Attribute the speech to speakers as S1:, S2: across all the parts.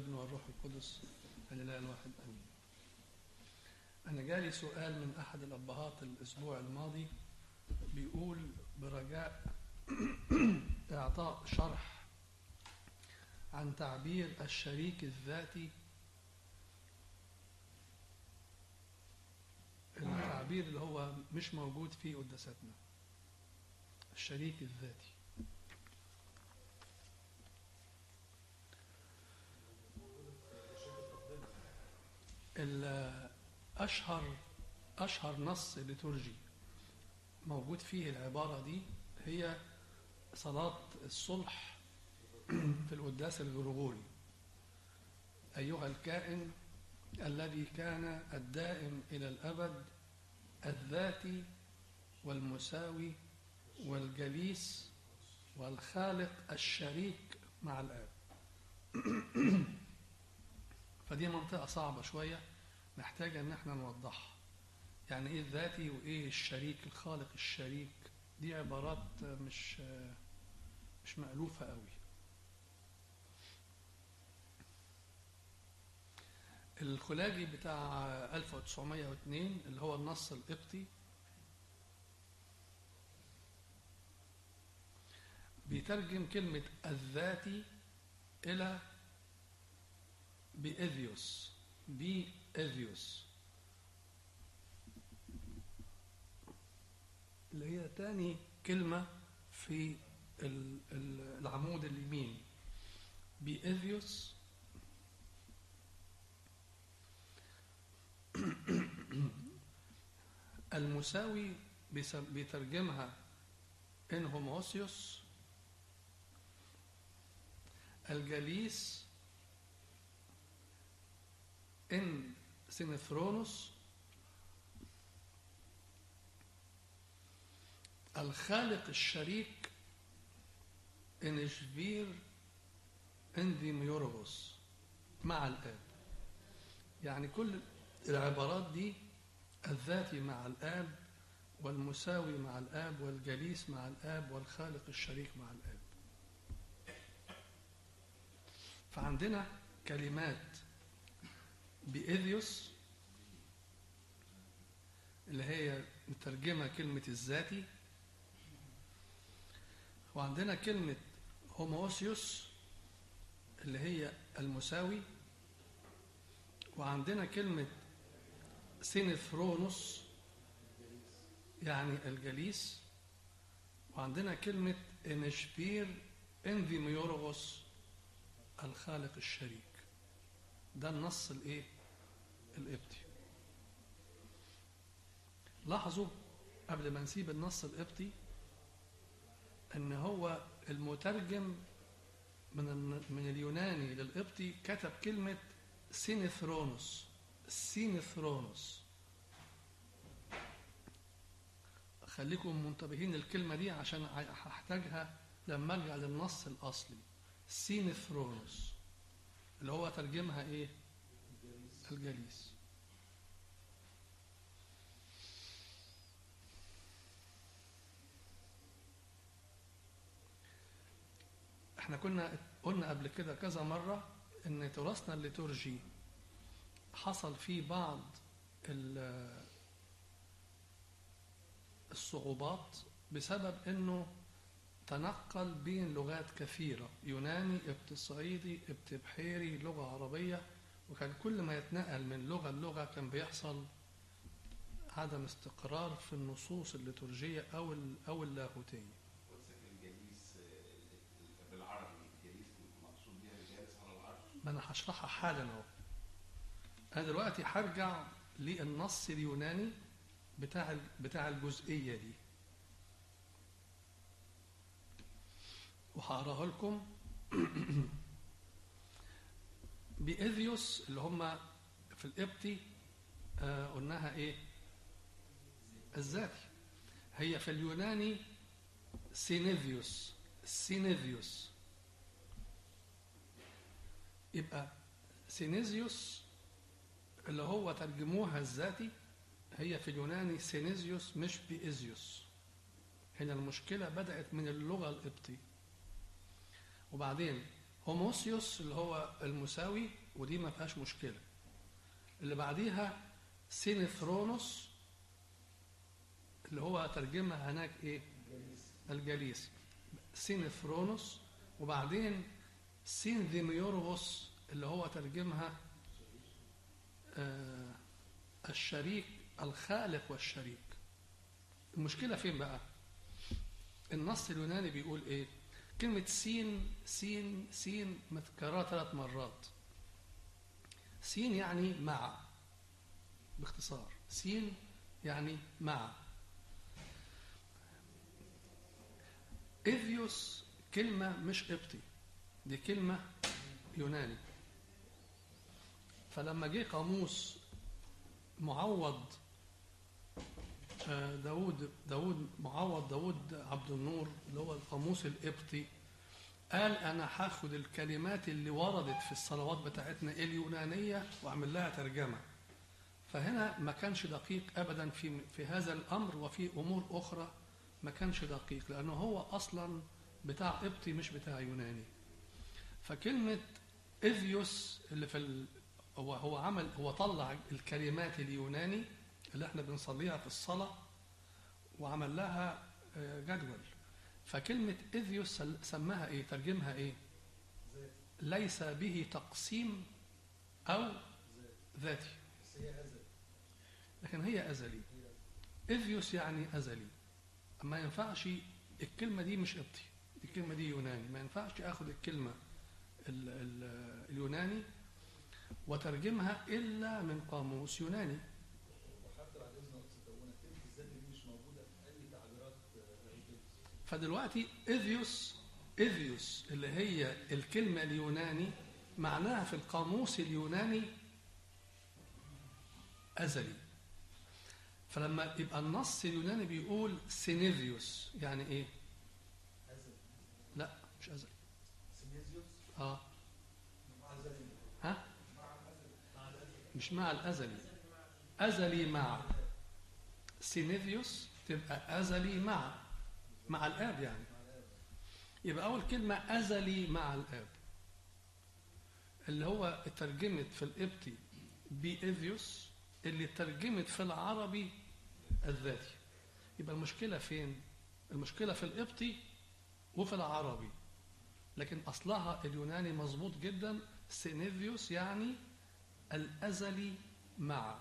S1: والابن والروح القدس الإله الواحد أمين أنا جالي سؤال من أحد الأبهات الأسبوع الماضي بيقول برجاء إعطاء شرح عن تعبير الشريك الذاتي التعبير اللي هو مش موجود في قداستنا الشريك الذاتي أشهر أشهر نص ليتورجي موجود فيه العبارة دي هي صلاة الصلح في القداس الغرغوري أيها الكائن الذي كان الدائم إلى الأبد الذاتي والمساوي والجليس والخالق الشريك مع الآب فدي منطقة صعبة شوية محتاجة إن احنا نوضحها يعني إيه الذاتي وإيه الشريك الخالق الشريك دي عبارات مش مش مألوفة قوي الخلاجي بتاع 1902 اللي هو النص القبطي بيترجم كلمة الذاتي إلى بإذيوس بإذيوس اللي هي تاني كلمة في العمود اليمين بإذيوس المساوي بيترجمها إن هوموسيوس الجليس إن سينثرونوس الخالق الشريك إن شفير انديميوروس مع الآب يعني كل العبارات دي الذاتي مع الآب والمساوي مع الآب والجليس مع الآب والخالق الشريك مع الآب فعندنا كلمات بإذيوس اللي هي مترجمة كلمة الذاتي وعندنا كلمة هوموسيوس اللي هي المساوي وعندنا كلمة سينثرونوس يعني الجليس وعندنا كلمة انشبير انفيميوروغوس الخالق الشريك ده النص الايه القبطي لاحظوا قبل ما نسيب النص القبطي ان هو المترجم من من اليوناني للقبطي كتب كلمه سينثرونوس سينثرونوس خليكم منتبهين للكلمه دي عشان هحتاجها لما ارجع للنص الاصلي سينثرونوس اللي هو ترجمها ايه الجليس احنا كنا قلنا قبل كده كذا مرة ان تراثنا الليتورجي حصل فيه بعض الصعوبات بسبب انه تنقل بين لغات كثيرة يوناني ابت صعيدي ابت بحيري لغة عربية وكان كل ما يتنقل من لغة للغة كان بيحصل عدم استقرار في النصوص الليتورجية أو أو اللاهوتية. ما أنا هشرحها حالا أهو. أنا دلوقتي هرجع للنص اليوناني بتاع بتاع الجزئية دي. وهقراها لكم بإذيوس اللي هم في القبطي آه قلناها إيه؟ الذاتي هي في اليوناني سينيفيوس سينيفيوس يبقى سينيزيوس اللي هو ترجموها الذاتي هي في اليوناني سينيزيوس مش بإزيوس هنا المشكلة بدأت من اللغة القبطية وبعدين هوموسيوس اللي هو المساوي ودي ما فيهاش مشكلة اللي بعديها سينثرونوس اللي هو ترجمها هناك ايه الجليس سينثرونوس وبعدين سينذيميوروس اللي هو ترجمها آه الشريك الخالق والشريك المشكلة فين بقى النص اليوناني بيقول ايه كلمة سين سين سين متكررة ثلاث مرات سين يعني مع باختصار سين يعني مع إذيوس كلمة مش قبطي دي كلمة يوناني فلما جه قاموس معوض آه، داود داود معوض داود عبد النور اللي هو القاموس القبطي قال انا هاخد الكلمات اللي وردت في الصلوات بتاعتنا اليونانيه واعمل لها ترجمه فهنا ما كانش دقيق ابدا في في هذا الامر وفي امور اخرى ما كانش دقيق لانه هو اصلا بتاع قبطي مش بتاع يوناني فكلمه اذيوس اللي في ال... هو هو عمل هو طلع الكلمات اليوناني اللي احنا بنصليها في الصلاه وعمل لها آه، جدول فكلمه اذيوس سل- سماها ايه ترجمها ايه ليس به تقسيم او ذاتي لكن هي ازلي اذيوس يعني ازلي ما ينفعش الكلمه دي مش قبطي الكلمه دي يوناني ما ينفعش اخد الكلمه ال ال اليوناني وترجمها الا من قاموس يوناني
S2: وحتى بعد اذن اقصد ابونا كلمه الذات دي مش موجوده في اي تعبيرات لايديوس
S1: فدلوقتي إذيوس إذيوس اللي هي الكلمة اليوناني معناها في القاموس اليوناني أزلي فلما يبقى النص اليوناني بيقول سينيفيوس يعني إيه؟
S2: ازل
S1: لا مش أزلي
S2: سينيزيوس
S1: آه
S2: ازلي
S1: ها؟
S2: مع الازل
S1: مش مع الأزلي أزلي مع سينيفيوس تبقى أزلي مع مع الآب يعني
S2: مع الاب
S1: يبقى أول كلمة أزلي مع الآب اللي هو اترجمت في القبطي بإذيوس اللي اترجمت في العربي الذاتي يبقى المشكلة فين؟ المشكلة في القبطي وفي العربي لكن أصلها اليوناني مظبوط جدا سينيفيوس يعني الأزلي مع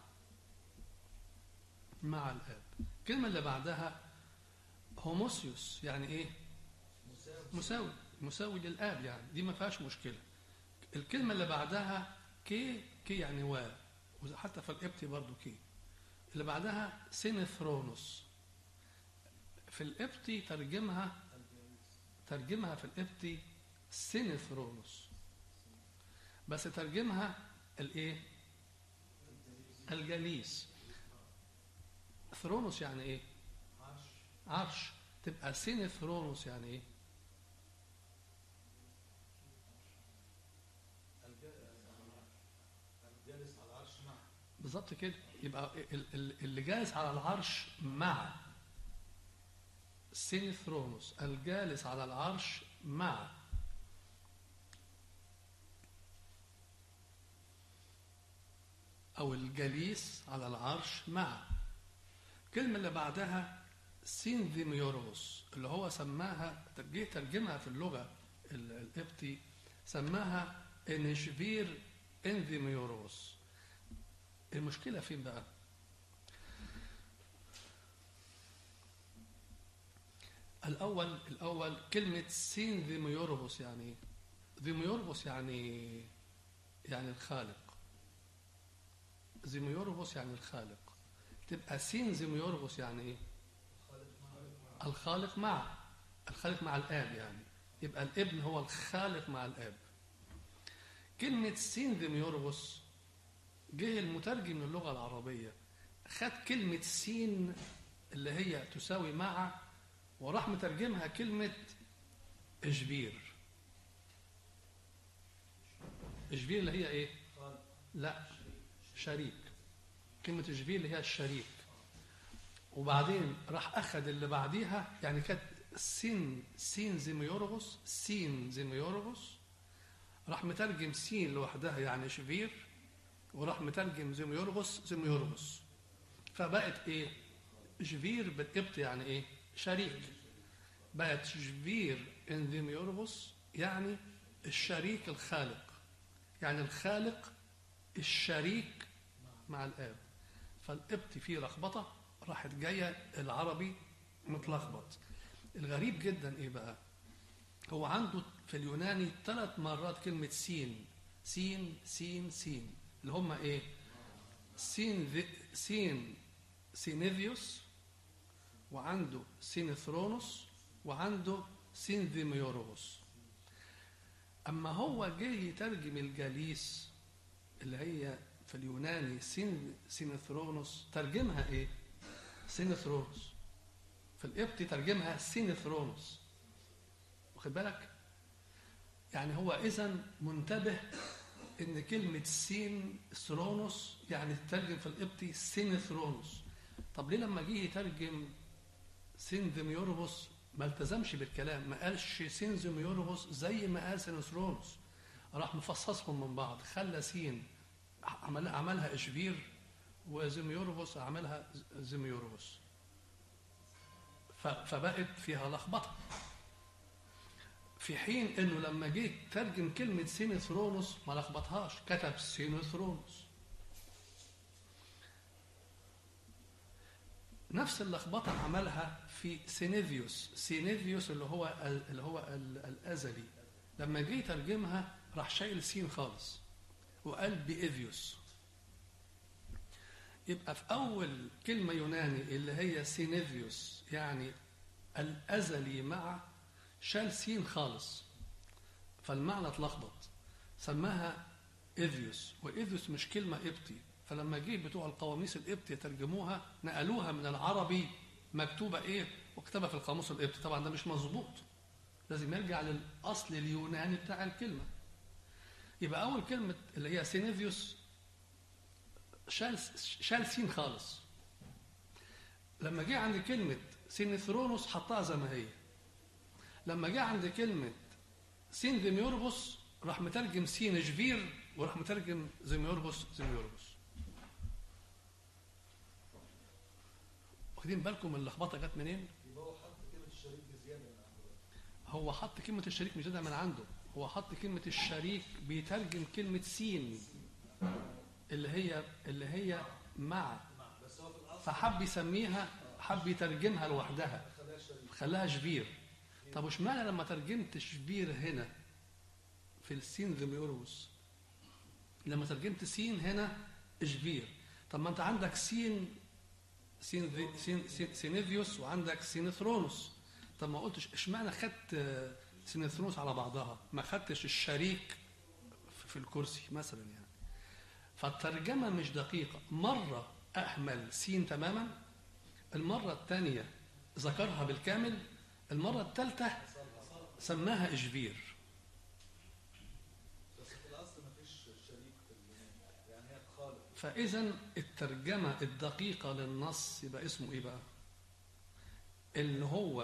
S1: مع الآب الكلمة اللي بعدها هوموسيوس يعني إيه؟
S2: مساوي
S1: مساوي مساوي للآب يعني دي ما فيهاش مشكلة الكلمة اللي بعدها كي كي يعني و وحتى في القبطي برضو كي اللي بعدها سينثرونوس في القبطي ترجمها ترجمها في القبطي سينثرونوس بس ترجمها الايه الجليس ثرونوس يعني ايه
S2: عرش
S1: عرش تبقى سينثرونوس يعني ايه
S2: الج- الجالس على العرش مع
S1: بالظبط كده يبقى ال- ال- اللي جالس على العرش مع سينثرونوس الجالس على العرش مع أو الجليس على العرش مع الكلمة اللي بعدها سينذيميوروس اللي هو سماها جه ترجمها في اللغة ال- القبطي سماها انشفير انذيميوروس المشكلة فين بقى؟ الأول الأول كلمة سين ذيميوربوس يعني إيه؟ ذيميوربوس يعني يعني الخالق ذيميوربوس يعني الخالق تبقى سين ذيميوربوس يعني إيه؟
S2: خالق مع
S1: الخالق مع الخالق مع الآب يعني يبقى الابن هو الخالق مع الآب كلمة سين ذيميوربوس جه المترجم للغة العربية خد كلمة سين اللي هي تساوي مع وراح مترجمها كلمة إجبير إجبير اللي هي إيه؟
S2: خالق
S1: لا شريك كلمة إجبير اللي هي الشريك وبعدين راح أخذ اللي بعديها يعني كانت سين سين زيميورغوس سين زيميورغوس راح مترجم سين لوحدها يعني شفير وراح مترجم زيميورغوس زيميورغوس فبقت ايه شفير بالقبط يعني ايه شريك بقت شفير ان زيميورغوس يعني الشريك الخالق يعني الخالق الشريك مع الاب فالقبط فيه لخبطه راحت جايه العربي متلخبط الغريب جدا ايه بقى هو عنده في اليوناني ثلاث مرات كلمة سين سين سين سين اللي هم ايه سين ذي سين سينيفيوس وعنده سينثرونوس وعنده سين ذيميوروس أما هو جه يترجم الجاليس اللي هي في اليوناني سين سينثرونوس ترجمها ايه سينثرونوس في القبطي ترجمها سينثرونوس واخد بالك يعني هو اذا منتبه ان كلمه سين ثرونوس يعني تترجم في القبطي سينثرونوس طب ليه لما جه يترجم سينذيميورغوس ما التزمش بالكلام ما قالش سينذيميورغوس زي ما قال سينثرونوس راح مفصصهم من بعض خلى سين عمل عملها اشبير وزيميورغوس عملها زيميورغوس ف- فبقت فيها لخبطه في حين انه لما جه ترجم كلمه سينثرونوس ما لخبطهاش كتب سينثرونوس نفس اللخبطه عملها في سينيفيوس سينيفيوس اللي هو ال- اللي هو ال- الازلي لما جه يترجمها راح شايل سين خالص وقال بإيفيوس يبقى في أول كلمة يوناني اللي هي سينيفيوس يعني الأزلي مع شال سين خالص فالمعنى اتلخبط سماها إيفيوس وإيفيوس مش كلمة قبطي فلما جه بتوع القواميس القبطي يترجموها نقلوها من العربي مكتوبة إيه وكتبها في القاموس القبطي طبعا ده مش مظبوط لازم يرجع للأصل اليوناني بتاع الكلمة يبقى أول كلمة اللي هي سينيفيوس شال شال سين خالص لما جه عند كلمة سينثرونوس حطها زي ما هي لما جه عند كلمة سين ذيميورغوس راح مترجم سين جفير وراح مترجم زيميورغوس زيميورغوس واخدين بالكم اللخبطه جت منين؟
S2: يبقى هو حط كلمه الشريك بزياده من عنده بقى.
S1: هو حط كلمة الشريك مش زيادة من عنده هو حط كلمة الشريك بيترجم كلمة سين اللي هي اللي هي مع
S2: بس هو في الاصل
S1: فحب يسميها حب يترجمها لوحدها
S2: خلاها شريك
S1: خلاها شبير طب واشمعنى لما ترجمت شبير هنا في السين ذيميوروس لما ترجمت سين هنا شبير طب ما انت عندك سين سين ذي- سين سين سينيفيوس وعندك سينثرونوس طب ما قلتش اشمعنى خدت آه، سينثرونوس على بعضها ما خدتش الشريك في- في الكرسي مثلا يعني فالترجمه مش دقيقه مره اهمل سين تماما المره الثانيه ذكرها بالكامل المره الثالثه سماها اشبير
S2: بس في الاصل ما فيش شريك في اليونان يعني هي خالق
S1: فإذا الترجمة الدقيقة للنص يبقى اسمه إيه بقى؟ اللي هو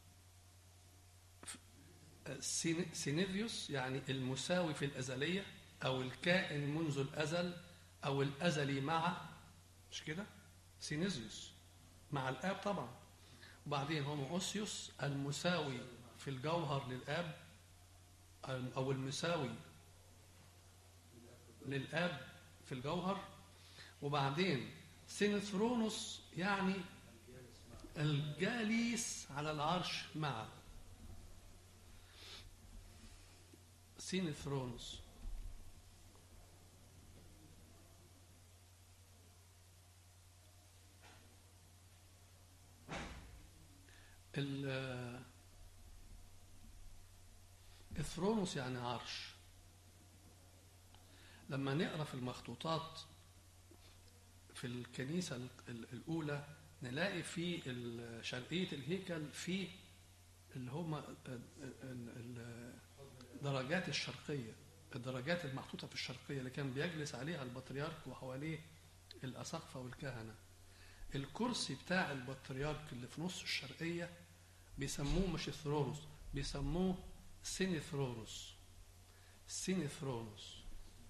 S1: سين- سينيفيوس يعني المساوي في الأزلية أو الكائن منذ الأزل أو الأزلي مع مش كده؟ سينيزيوس مع الآب طبعا وبعدين هوموسيوس المساوي في الجوهر للآب أو المساوي للآب في الجوهر وبعدين سينثرونوس يعني الجالس على العرش معه سينثرونوس ال- الثرونوس يعني عرش لما نقرا في المخطوطات في الكنيسة ال- ال- الأولى نلاقي في ال- شرقية الهيكل في اللي هم ال- ال- الدرجات الشرقية الدرجات المحطوطة في الشرقية اللي كان بيجلس عليها البطريرك وحواليه الأساقفة والكهنة الكرسي بتاع البطريرك اللي في نص الشرقية بيسموه مش ثرونوس بيسموه سينيثرونوس سينثرونوس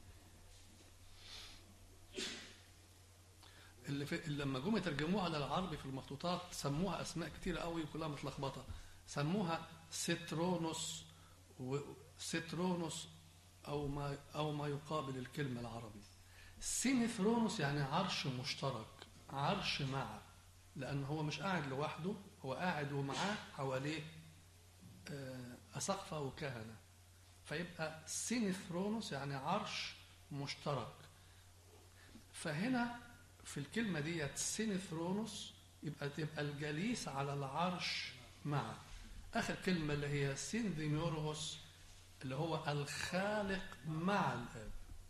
S1: اللي, في اللي لما جم يترجموها للعربي في المخطوطات سموها اسماء كتيره قوي كلها متلخبطه سموها سترونوس وسترونوس او ما او ما يقابل الكلمه العربي سينثرونوس يعني عرش مشترك عرش مع لان هو مش قاعد لوحده هو قاعد ومعاه حواليه آه، اساقفه وكهنه فيبقى سينثرونوس يعني عرش مشترك فهنا في الكلمة ديت سينثرونوس يبقى تبقى الجليس على العرش مع آخر كلمة اللي هي سينذيميوروس اللي هو الخالق مع الآب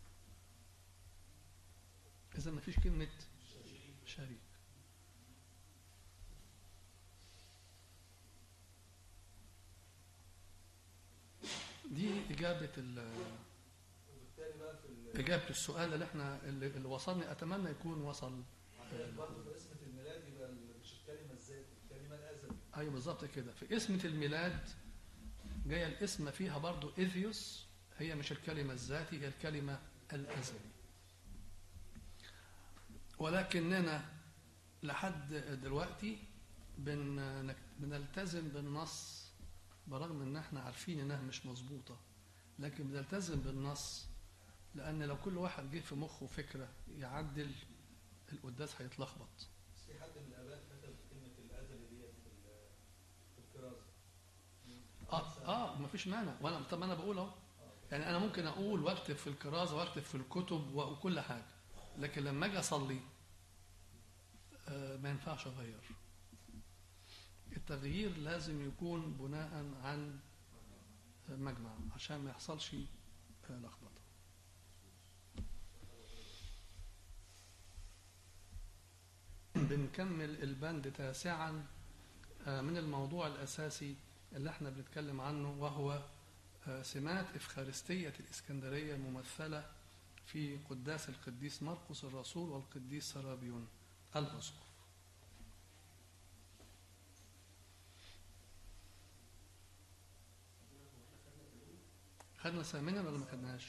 S1: إذا ما فيش كلمة شريك دي إجابة ال-
S2: وبالتالي بقى في ال-
S1: إجابة السؤال اللي احنا اللي اللي وصلني أتمنى يكون وصل
S2: حضرتك برضه في اسمة الميلاد يبقى ال- مش الكلمة الذات الكلمة الأزل
S1: ايوه بالظبط كده في اسمة الميلاد جاية الاسم فيها برضو إذيوس هي مش الكلمة الذاتي هي الكلمة الأزلي ولكننا لحد دلوقتي بن- بنلتزم بالنص برغم ان احنا عارفين انها مش مظبوطة لكن بنلتزم بالنص لان لو كل واحد جه في مخه فكرة يعدل القداس هيتلخبط
S2: بس في حد من الآباء كتب كلمة الأزلي ديت في ال- في الكرازة
S1: اه اه مفيش مانع وانا طب انا بقول اهو يعني انا ممكن اقول واكتب في الكرازه واكتب في الكتب وكل حاجه لكن لما اجي اصلي آه ما ينفعش اغير التغيير لازم يكون بناء عن مجمع عشان ما يحصلش آه، لخبطه بنكمل البند تاسعا آه، من الموضوع الأساسي اللي احنا بنتكلم عنه وهو آه، سمات إفخارستية الإسكندرية الممثلة في قداس القديس مرقس الرسول والقديس سرابيون الأسقف خدنا ثامنا ولا ما خدناش؟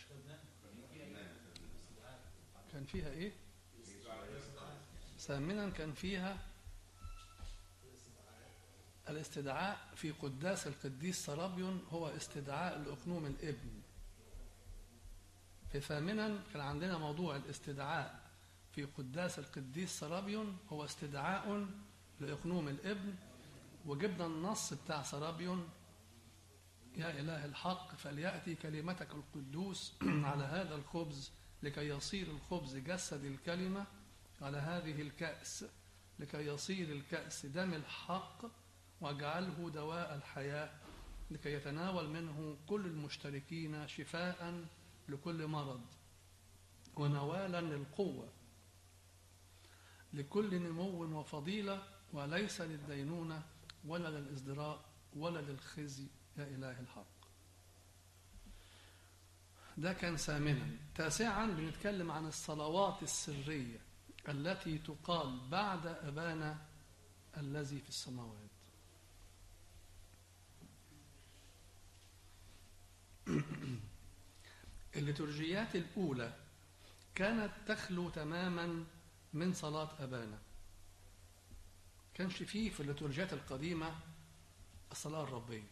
S1: كان فيها ايه؟ ثامنا كان فيها الاستدعاء في قداس القديس سرابيون هو استدعاء لأقنوم الابن في ثامنا كان عندنا موضوع الاستدعاء في قداس القديس سرابيون هو استدعاء لإقنوم الابن وجبنا النص بتاع سرابيون يا إله الحق فليأتي كلمتك القدوس على هذا الخبز لكي يصير الخبز جسد الكلمة على هذه الكأس لكي يصير الكأس دم الحق واجعله دواء الحياة لكي يتناول منه كل المشتركين شفاء لكل مرض ونوالا للقوة لكل نمو وفضيلة وليس للدينونة ولا للازدراء ولا للخزي يا إله الحق ده كان ثامنا تاسعا بنتكلم عن الصلوات السرية التي تقال بعد أبانا الذي في السماوات الليتورجيات الأولى كانت تخلو تماما من صلاة أبانا كانش فيه في الليتورجيات القديمة الصلاة الربية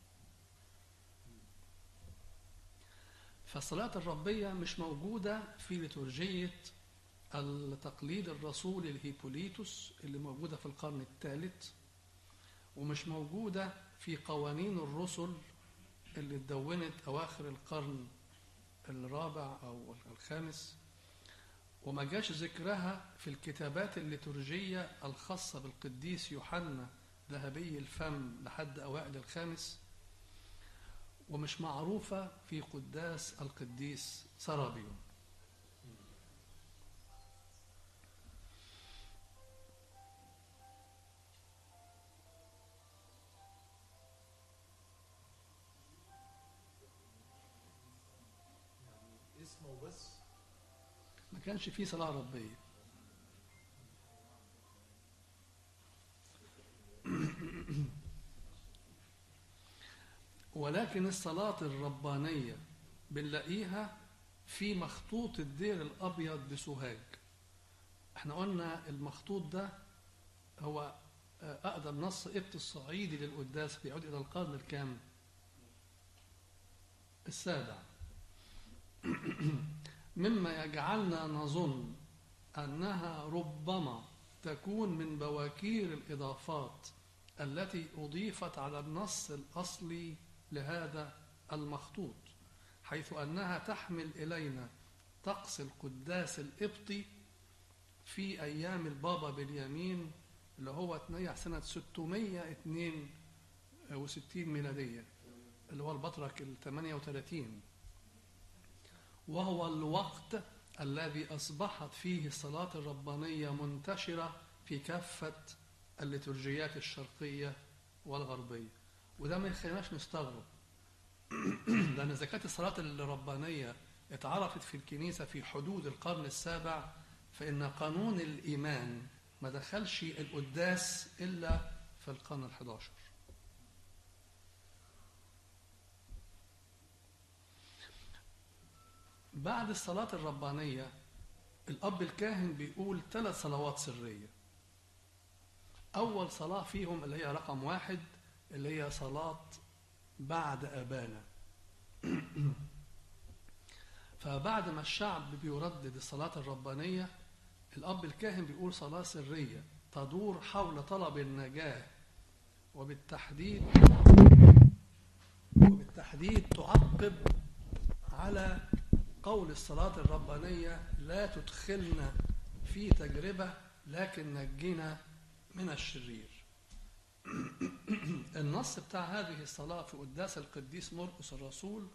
S1: فالصلاة الربية مش موجودة في ليتورجية التقليد الرسولي الهيبوليتوس اللي موجودة في القرن الثالث ومش موجودة في قوانين الرسل اللي اتدونت أواخر القرن الرابع أو الخامس وما جاش ذكرها في الكتابات الليتورجية الخاصة بالقديس يوحنا ذهبي الفم لحد أوائل الخامس ومش معروفة في قداس القديس سرابيون
S2: يعني اسمه بس
S1: ما كانش فيه صلاة ربية ولكن الصلاة الربانية بنلاقيها في مخطوط الدير الأبيض بسوهاج احنا قلنا المخطوط ده هو آه، أقدم نص قبط الصعيدي للقداس بيعود إلى القرن الكام؟ السابع مما يجعلنا نظن أنها ربما تكون من بواكير الإضافات التي أضيفت على النص الأصلي لهذا المخطوط حيث أنها تحمل إلينا طقس القداس القبطي في أيام البابا باليمين اللي هو اتنيح سنة 662 ميلادية اللي هو البطرك ال 38 وهو الوقت الذي أصبحت فيه الصلاة الربانية منتشرة في كافة الليتورجيات الشرقية والغربية وده ما يخليناش نستغرب لأن إذا كانت الصلاة الربانية اتعرفت في الكنيسة في حدود القرن السابع فإن قانون الإيمان ما دخلش القداس إلا في القرن الحداشر بعد الصلاة الربانية الأب الكاهن بيقول ثلاث صلوات سرية أول صلاة فيهم اللي هي رقم واحد اللي هي صلاة بعد أبانا فبعد ما الشعب بيردد الصلاة الربانية الأب الكاهن بيقول صلاة سرية تدور حول طلب النجاة وبالتحديد وبالتحديد تعقب على قول الصلاة الربانية لا تدخلنا في تجربة لكن نجينا من الشرير النص بتاع هذه الصلاة في قداس القديس مرقس الرسول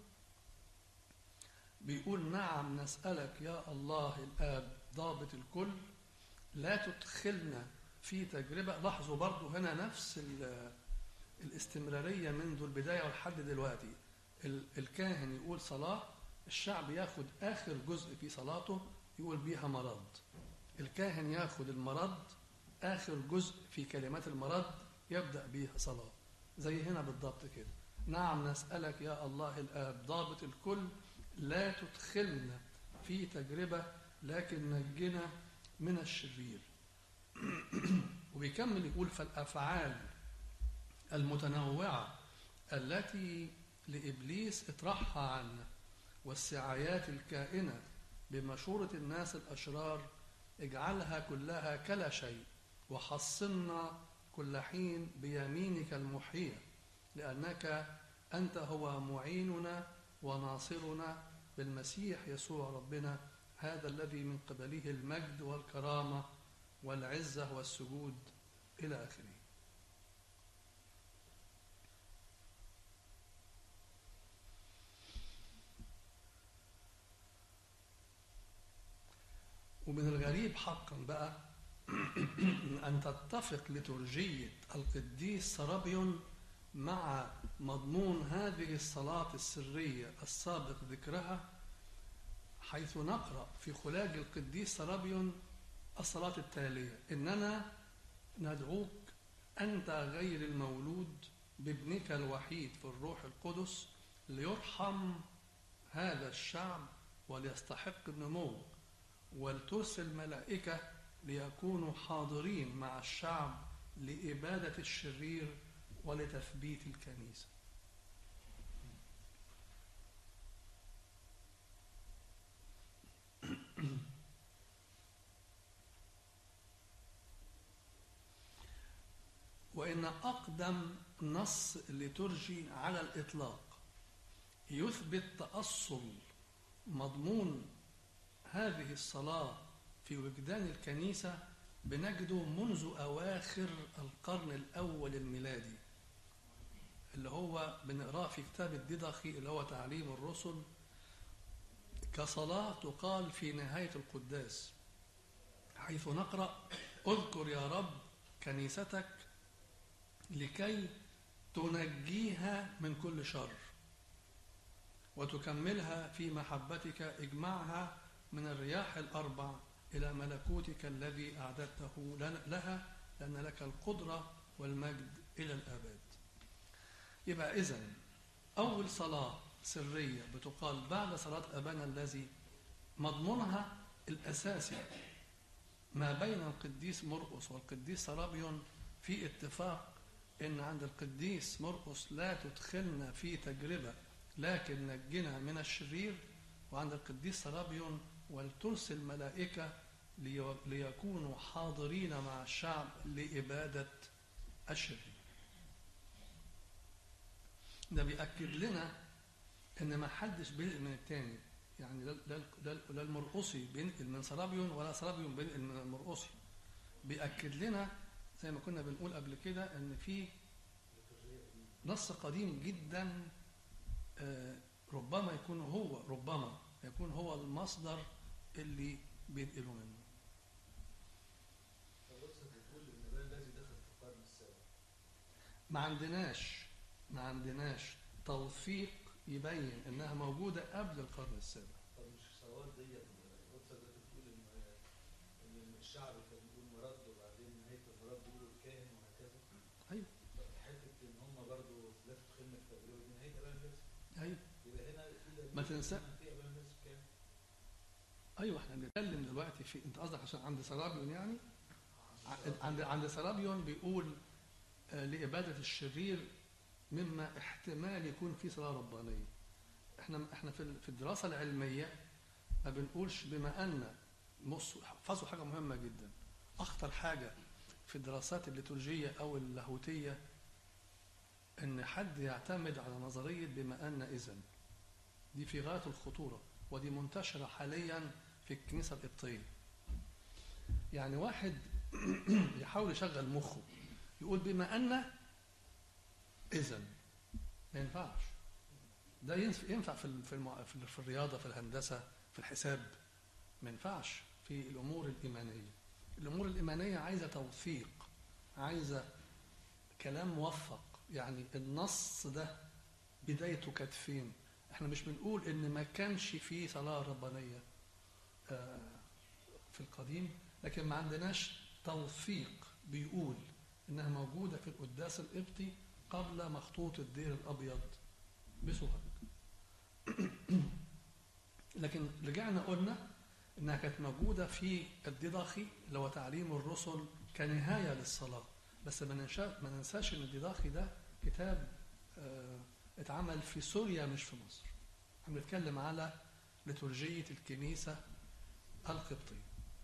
S1: بيقول نعم نسألك يا الله الآب ضابط الكل لا تدخلنا في تجربة لاحظوا برضو هنا نفس ال- الاستمرارية منذ البداية ولحد دلوقتي ال- الكاهن يقول صلاة الشعب ياخد آخر جزء في صلاته يقول بيها مرض الكاهن ياخد المرض آخر جزء في كلمات المرض يبدأ بيها صلاة زي هنا بالضبط كده نعم نسألك يا الله الآب ضابط الكل لا تدخلنا في تجربة لكن نجنا من الشرير وبيكمل يقول فالأفعال المتنوعة التي لإبليس اطرحها عنا والسعايات الكائنة بمشورة الناس الأشرار اجعلها كلها كلا شيء وحصنا كل حين بيمينك المحية لأنك أنت هو معيننا وناصرنا بالمسيح يسوع ربنا هذا الذي من قبله المجد والكرامة والعزة والسجود إلى آخره ومن الغريب حقا بقى أن تتفق لترجية القديس سرابيون مع مضمون هذه الصلاة السرية السابق ذكرها حيث نقرأ في خلاج القديس سرابيون الصلاة التالية إننا ندعوك أنت غير المولود بابنك الوحيد في الروح القدس ليرحم هذا الشعب وليستحق النمو ولترسل ملائكة ليكونوا حاضرين مع الشعب لإبادة الشرير ولتثبيت الكنيسة وإن أقدم نص لترجي على الإطلاق يثبت تأصل مضمون هذه الصلاة في وجدان الكنيسة بنجده منذ أواخر القرن الأول الميلادي اللي هو بنقراه في كتاب الديدخي اللي هو تعليم الرسل كصلاة تقال في نهاية القداس حيث نقرأ اذكر يا رب كنيستك لكي تنجيها من كل شر وتكملها في محبتك اجمعها من الرياح الأربع إلى ملكوتك الذي أعددته لها لأن لك القدرة والمجد إلى الآباد يبقى إذن أول صلاة سرية بتقال بعد صلاة أبانا الذي مضمونها الأساسي ما بين القديس مرقس والقديس سرابيون في اتفاق ان عند القديس مرقس لا تدخلنا في تجربه لكن نجنا من الشرير وعند القديس سرابيون ولترسل ملائكه لي- ليكونوا حاضرين مع الشعب لاباده الشرير. ده بيأكد لنا ان ما حدش بينقل من التاني يعني لا لا لا- لا المرقصي بينقل من سرابيون ولا سرابيون بينقل من المرقصي بيأكد لنا زي ما كنا بنقول قبل كده ان في نص قديم جدا آه، ربما يكون هو ربما يكون هو المصدر اللي بينقلوا منه
S2: فبص بتقول ان ده الذي دخل في القرن السابع
S1: ما عندناش ما عندناش توثيق يبين انها موجوده قبل القرن السابع
S2: طب مش صلوات ديت القدسه ده بتقول ان ان الشعب كان بيقول مرد وبعدين نهايه المرد بيقولوا الكاهن وهكذا
S1: ايوه
S2: حته ان هم برضه لا تدخلنا في تجربه دي نهايه ابان الناس
S1: ايوه
S2: يبقى هنا في
S1: ما تنسى-
S2: في ابان الناس كام
S1: ايوه احنا بنتكلم دلوقتي في انت قصدك عشان عند سرابيون يعني ع- عند عند سرابيون بيقول آه، لإبادة الشرير مما احتمال يكون فيه صلاة ربانية. احنا احنا في ال- في الدراسة العلمية ما بنقولش بما أن بصوا احفظوا حاجة مهمة جدا. أخطر حاجة في الدراسات الليتورجية أو اللاهوتية إن حد يعتمد على نظرية بما أن إذن. دي في غاية الخطورة ودي منتشرة حاليا في الكنيسة القبطية. يعني واحد يحاول يشغل مخه يقول بما ان اذا ما ينفعش ده ينف- ينفع في ال- في المع- في ال- في الرياضه في الهندسه في الحساب ما ينفعش في الامور الايمانيه الامور الايمانيه عايزه توثيق عايزه كلام موثق يعني النص ده بدايته كانت فين احنا مش بنقول ان ما كانش فيه صلاه ربانيه آه، في القديم لكن ما عندناش توثيق بيقول انها موجوده في القداس القبطي قبل مخطوط الدير الابيض بسهل لكن رجعنا قلنا انها كانت موجوده في الديداخي اللي هو تعليم الرسل كنهايه للصلاه بس ما ننشا- ما ننساش ان الديداخي ده كتاب آه، اتعمل في سوريا مش في مصر احنا بنتكلم على ليتورجيه الكنيسه القبطيه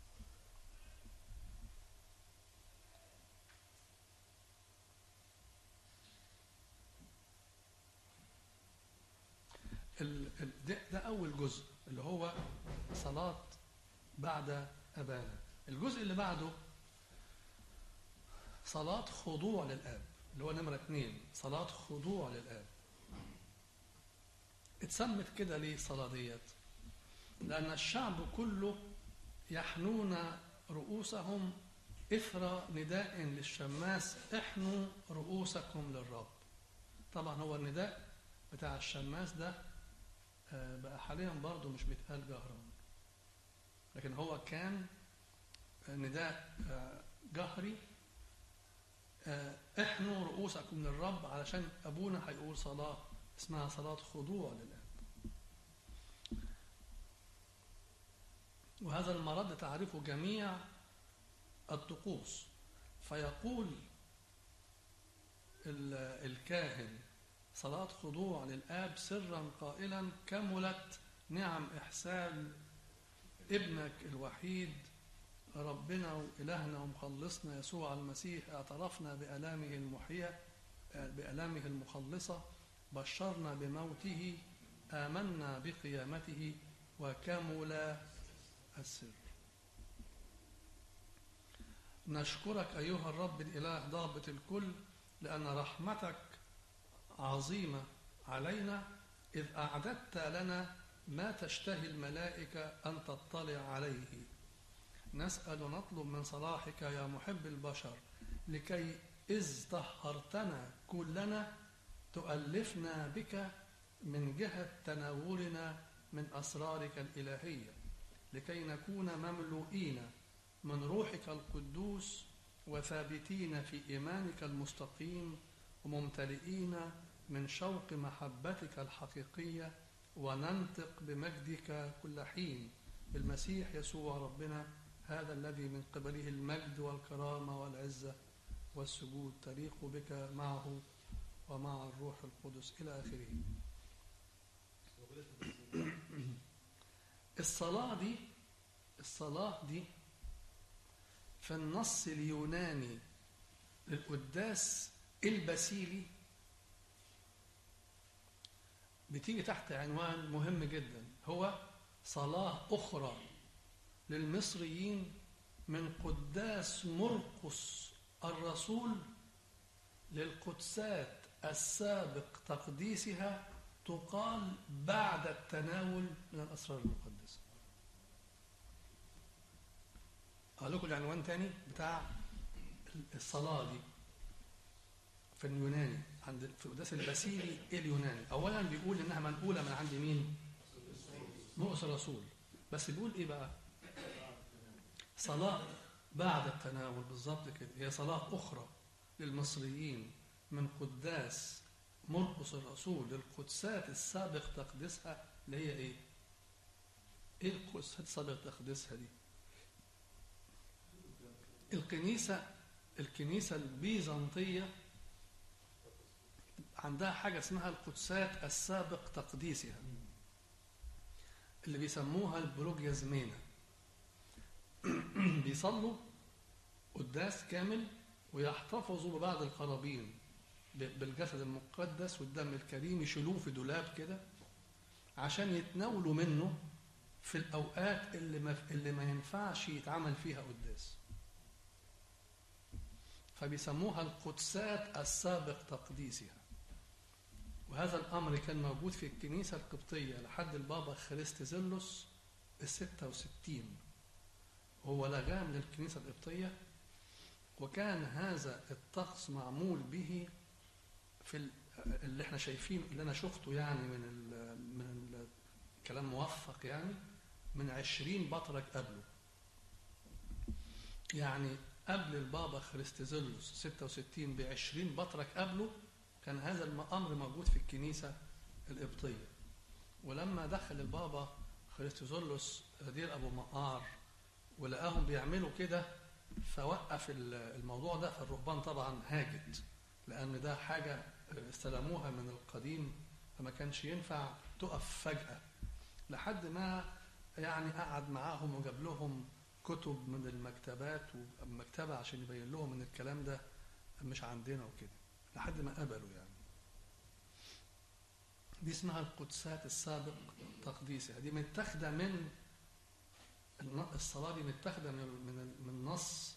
S1: ال- ال- ده, ده أول جزء اللي هو صلاة بعد أبانا الجزء اللي بعده صلاة خضوع للآب اللي هو نمرة اثنين صلاة خضوع للآب اتسمت كده ليه الصلاة ديت لأن الشعب كله يحنون رؤوسهم إثر نداء للشماس احنوا رؤوسكم للرب طبعا هو النداء بتاع الشماس ده آه، بقى حاليا برضه مش بيتقال جهرا لكن هو كان نداء آه، جهري آه، احنوا رؤوسكم للرب علشان ابونا هيقول صلاه اسمها صلاه خضوع للاب وهذا المرض تعرفه جميع الطقوس فيقول ال- الكاهن صلاة خضوع للآب سرا قائلا كملت نعم إحسان ابنك الوحيد ربنا وإلهنا ومخلصنا يسوع المسيح اعترفنا بآلامه المحية بآلامه المخلصة بشرنا بموته آمنا بقيامته وكمل السر نشكرك أيها الرب الإله ضابط الكل لأن رحمتك عظيمة علينا إذ أعددت لنا ما تشتهي الملائكة أن تطلع عليه نسأل ونطلب من صلاحك يا محب البشر لكي إذ طهرتنا كلنا تؤلفنا بك من جهة تناولنا من أسرارك الإلهية لكي نكون مملوئين من روحك القدوس وثابتين في إيمانك المستقيم وممتلئين من شوق محبتك الحقيقية وننطق بمجدك كل حين بالمسيح يسوع ربنا هذا الذي من قبله المجد والكرامة والعزة والسجود تليق بك معه ومع الروح القدس إلى آخره الصلاة دي الصلاة دي في النص اليوناني للقداس البسيلي بتيجي تحت عنوان مهم جدا هو صلاة أخرى للمصريين من قداس مرقس الرسول للقدسات السابق تقديسها تقال بعد التناول من الأسرار المقدسة أقول لكم العنوان تاني بتاع الصلاة دي في اليوناني عند في القداس البسيلي اليوناني أولا بيقول إنها منقولة من عند مين؟ مرقس الرسول بس بيقول إيه بقى؟ صلاة بعد التناول بالظبط كده هي صلاة أخرى للمصريين من قداس مرقس الرسول للقدسات السابق تقديسها اللي هي ايه؟ ايه القدسات السابق تقديسها دي؟ الكنيسة الكنيسة البيزنطية عندها حاجة اسمها القدسات السابق تقديسها اللي بيسموها البروجيازمينا بيصلوا قداس كامل ويحتفظوا ببعض القرابين بالجسد المقدس والدم الكريم يشيلوه في دولاب كده عشان يتناولوا منه في الأوقات اللي ما, اللي ما ينفعش يتعمل فيها قداس فبيسموها القدسات السابق تقديسها وهذا الأمر كان موجود في الكنيسة القبطية لحد البابا خريستيزيلوس الستة وستين هو لغاه من الكنيسة القبطية وكان هذا الطقس معمول به في اللي احنا شايفين اللي انا شفته يعني من ال من ال كلام موفق يعني من عشرين بطرك قبله يعني قبل البابا خريستيزيلوس 66 ب 20 بطرك قبله كان هذا الامر موجود في الكنيسه القبطيه ولما دخل البابا خريستيزيلوس دير ابو مقار ولقاهم بيعملوا كده فوقف الموضوع ده فالرهبان طبعا هاجت لان ده حاجه استلموها من القديم فما كانش ينفع تقف فجاه لحد ما يعني قعد معاهم وجاب لهم كتب من المكتبات ومكتبة عشان يبين لهم ان الكلام ده مش عندنا وكده لحد ما قبلوا يعني دي اسمها القدسات السابق تقديسها دي متاخده من الصلاة دي متاخده من من من نص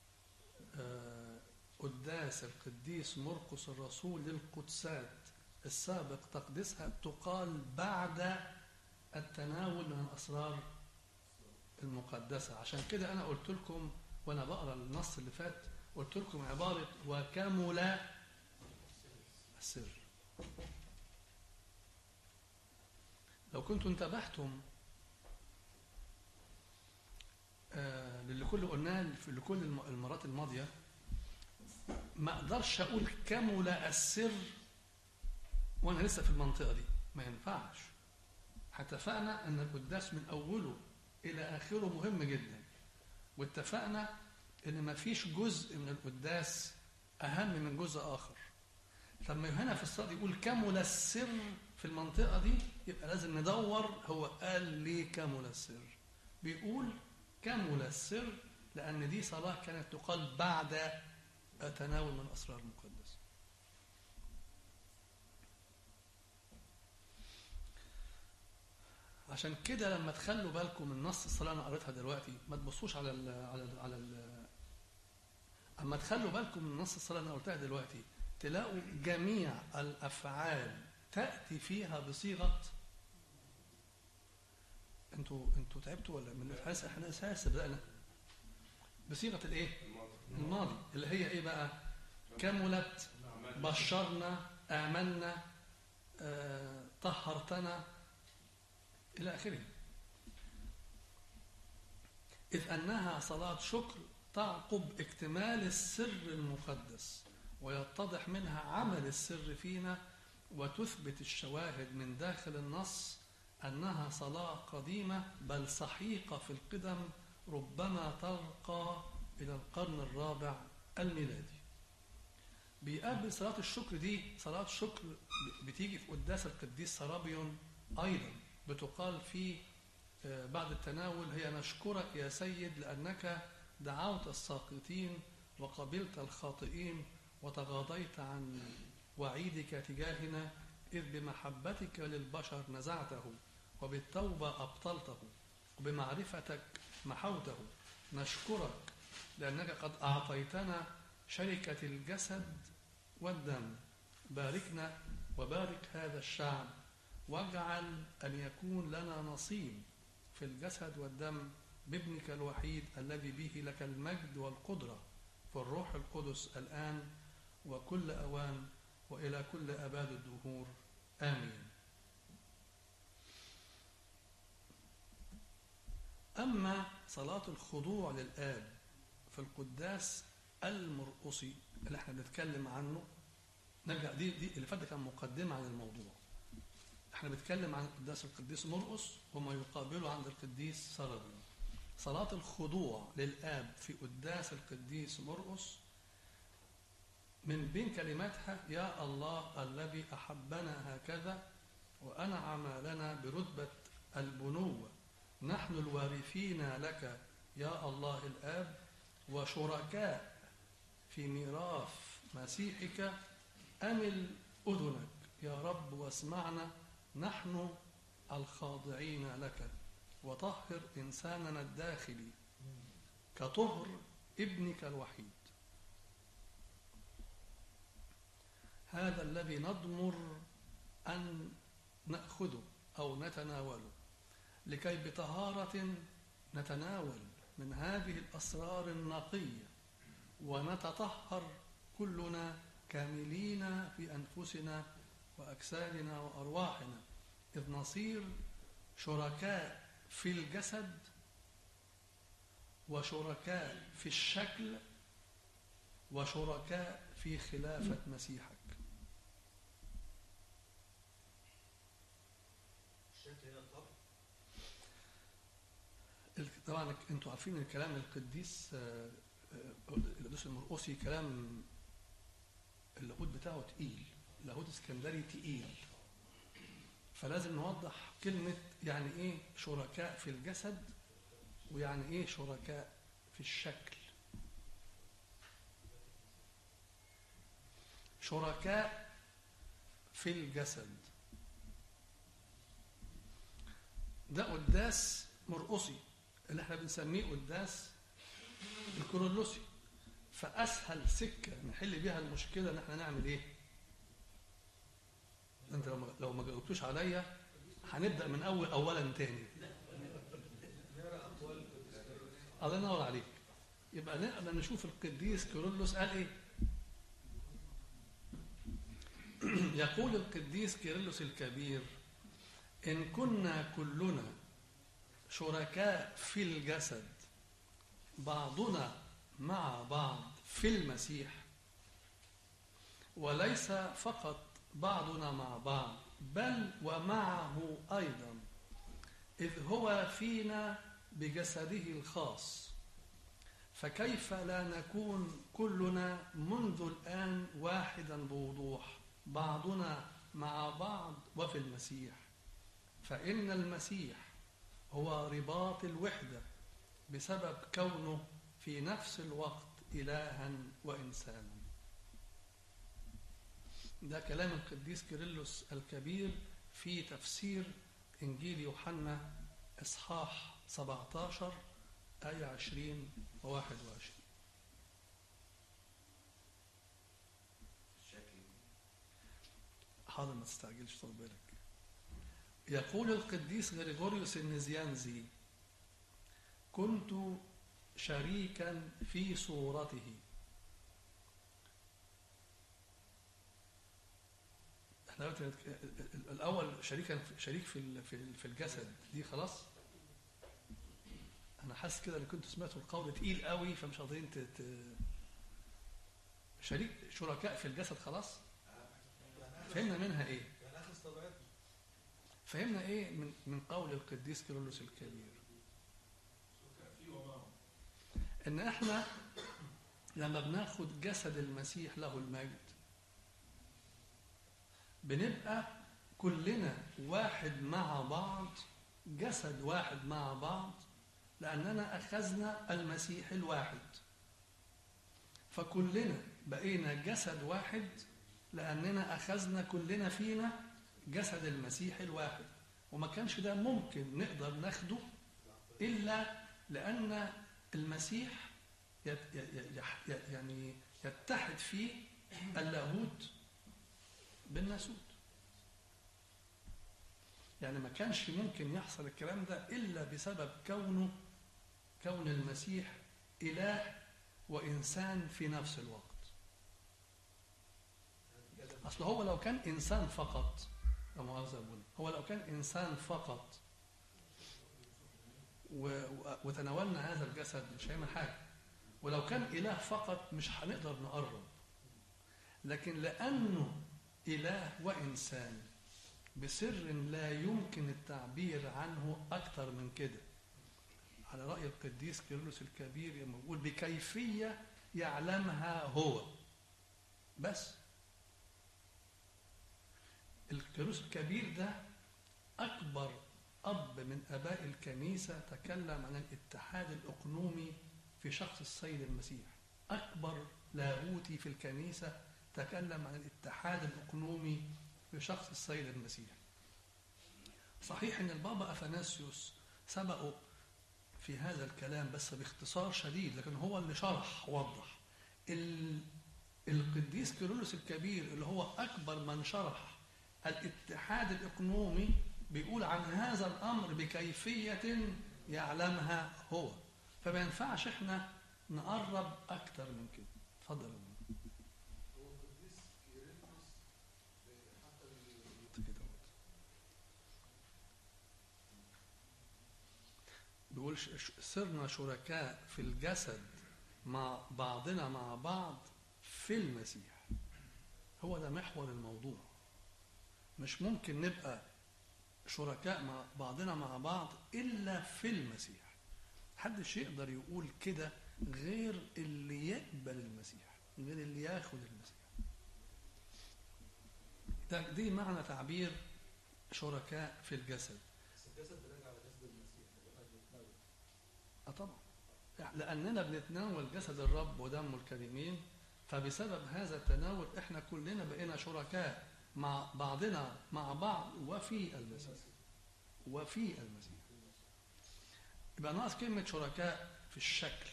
S1: قداس القديس مرقس الرسول للقدسات السابق تقديسها تقال بعد التناول من الأسرار المقدسة عشان كده أنا قلت لكم وأنا بقرأ النص اللي فات قلت لكم عبارة وكمل السر لو كنتم انتبهتم آه للي كل قلناه في لكل المرات الماضية ما اقدرش اقول كمل السر وانا لسه في المنطقة دي ما ينفعش اتفقنا ان القداس من اوله الى اخره مهم جدا واتفقنا ان ما فيش جزء من القداس اهم من جزء اخر لما هنا في الصلاه يقول كمل السر في المنطقه دي يبقى لازم ندور هو قال ليه كمل السر بيقول كمل السر لان دي صلاه كانت تقال بعد التناول من الاسرار المقدسه عشان كده لما تخلوا بالكم من نص الصلاه انا قريتها دلوقتي ما تبصوش على ال على ال على ال اما تخلوا بالكم من نص الصلاه انا قلتها دلوقتي تلاقوا جميع الافعال تاتي فيها بصيغه انتوا انتوا تعبتوا ولا من الحاسه احنا اساس بدانا بصيغه الايه الماضي اللي هي ايه بقى كملت بشرنا امنا آه طهرتنا إلى آخره إذ أنها صلاة شكر تعقب اكتمال السر المقدس ويتضح منها عمل السر فينا وتثبت الشواهد من داخل النص أنها صلاة قديمة بل سحيقة في القدم ربما ترقى إلى القرن الرابع الميلادي بيقابل صلاة الشكر دي صلاة شكر بتيجي في قداس القديس سرابيون أيضا بتقال في آه، بعد التناول هي نشكرك يا سيد لأنك دعوت الساقطين وقبلت الخاطئين وتغاضيت عن وعيدك تجاهنا إذ بمحبتك للبشر نزعته وبالتوبة أبطلته وبمعرفتك محوته نشكرك لأنك قد أعطيتنا شركة الجسد والدم باركنا وبارك هذا الشعب واجعل أن يكون لنا نصيب في الجسد والدم بابنك الوحيد الذي به لك المجد والقدرة في الروح القدس الآن وكل أوان وإلى كل أباد الدهور آمين أما صلاة الخضوع للآب في القداس المرقصي اللي احنا بنتكلم عنه نرجع دي دي اللي فات ده كان مقدمة عن الموضوع احنا بنتكلم عن قداس القديس مرقص وما يقابله عند القديس سردون صلاة الخضوع للآب في قداس القديس مرقص من بين كلماتها يا الله الذي أحبنا هكذا وأنعم لنا برتبة البنوة نحن الوارثين لك يا الله الآب وشركاء في ميراث مسيحك أمل أذنك يا رب واسمعنا نحن الخاضعين لك وطهر إنساننا الداخلي كطهر ابنك الوحيد هذا الذي نضمر أن نأخذه أو نتناوله لكي بطهارة نتناول من هذه الأسرار النقية ونتطهر كلنا كاملين في أنفسنا وأجسادنا وأرواحنا إذ نصير شركاء في الجسد وشركاء في الشكل وشركاء في خلافة مسيحك
S2: الشكل هنا الطبع
S1: طبعا انتوا عارفين ان كلام القديس آه، آه، القديس المرقسي كلام اللاهوت بتاعه تقيل لاهوت اسكندري تقيل فلازم نوضح كلمة يعني ايه شركاء في الجسد ويعني ايه شركاء في الشكل شركاء في الجسد ده قداس مرقصي اللي احنا بنسميه قداس الكورولوسي فاسهل سكه نحل بيها المشكله ان احنا نعمل ايه انت لو ما- لو ما جاوبتوش عليا هنبدا من اول اولا تاني
S2: نقرا اقوال القديس كيرلس
S1: الله ينور عليك يبقى نقدر نشوف القديس كيرلس قال ايه يقول القديس كيرلس الكبير ان كنا كلنا شركاء في الجسد بعضنا مع بعض في المسيح وليس فقط بعضنا مع بعض بل ومعه ايضا إذ هو فينا بجسده الخاص فكيف لا نكون كلنا منذ الآن واحدا بوضوح بعضنا مع بعض وفي المسيح فإن المسيح هو رباط الوحدة بسبب كونه في نفس الوقت إلها وإنسانا ده كلام القديس كيرلس الكبير في تفسير إنجيل يوحنا إصحاح 17 آية 20 و 21
S2: الشكل
S1: حاضر ما تستعجلش طول بالك يقول القديس غريغوريوس النزيانزي كنت شريكا في صورته احنا دلوقتي نتك- الاول شريكا شريك في ال- في ال- في الجسد دي خلاص انا حاسس كده ان كنت سمعت القول تقيل قوي فمش قادرين ت- ت- شريك شركاء في الجسد خلاص فهمنا منها ايه
S2: يعني اخذ طبيعتنا
S1: فهمنا ايه من من قول القديس كيرلس الكبير ان احنا لما بناخد جسد المسيح له المجد بنبقى كلنا واحد مع بعض جسد واحد مع بعض لأننا أخذنا المسيح الواحد فكلنا بقينا جسد واحد لأننا أخذنا كلنا فينا جسد المسيح الواحد وما كانش ده ممكن نقدر ناخده إلا لأن المسيح يت يح- يعني يتحد فيه اللاهوت بالناسوت يعني ما كانش ممكن يحصل الكلام ده إلا بسبب كونه كون المسيح إله وإنسان في نفس الوقت أصل هو لو كان إنسان فقط لا مؤاخذة يا أبونا هو لو كان إنسان فقط و... و... وتناولنا هذا الجسد مش هيعمل حاجة ولو كان إله فقط مش هنقدر نقرب لكن لأنه إله وإنسان بسر لا يمكن التعبير عنه أكثر من كده على رأي القديس كيرلس الكبير لما بيقول بكيفية يعلمها هو بس الكيرلس الكبير ده أكبر أب من آباء الكنيسة تكلم عن الاتحاد الأقنومي في شخص السيد المسيح أكبر لاهوتي في الكنيسة تكلم عن الاتحاد الأقنومي في شخص السيد المسيح صحيح أن البابا أثناسيوس سبقه في هذا الكلام بس باختصار شديد لكن هو اللي شرح وضح ال- القديس كيرلس الكبير اللي هو أكبر من شرح الاتحاد الإقنومي بيقول عن هذا الأمر بكيفية يعلمها هو فما ينفعش احنا نقرب أكتر من كده اتفضل يا أبونا.
S2: هو القديس كيرلس حتى ال-
S1: انت كده اهوت. بيقول ش- ش- صرنا شركاء في الجسد مع بعضنا مع بعض في المسيح هو ده محور الموضوع مش ممكن نبقى شركاء مع بعضنا مع بعض إلا في المسيح محدش يقدر يقول كده غير اللي يقبل المسيح غير اللي ياخد المسيح ده دي معنى تعبير شركاء في الجسد
S2: بس الجسد بيراجع على جسد المسيح اللي احنا بنتناول
S1: اه طبعا لاننا بنتناول جسد الرب ودمه الكريمين فبسبب هذا التناول احنا كلنا بقينا شركاء مع بعضنا مع بعض وفي المسيح وفي المسيح يبقى ناقص كلمة شركاء في الشكل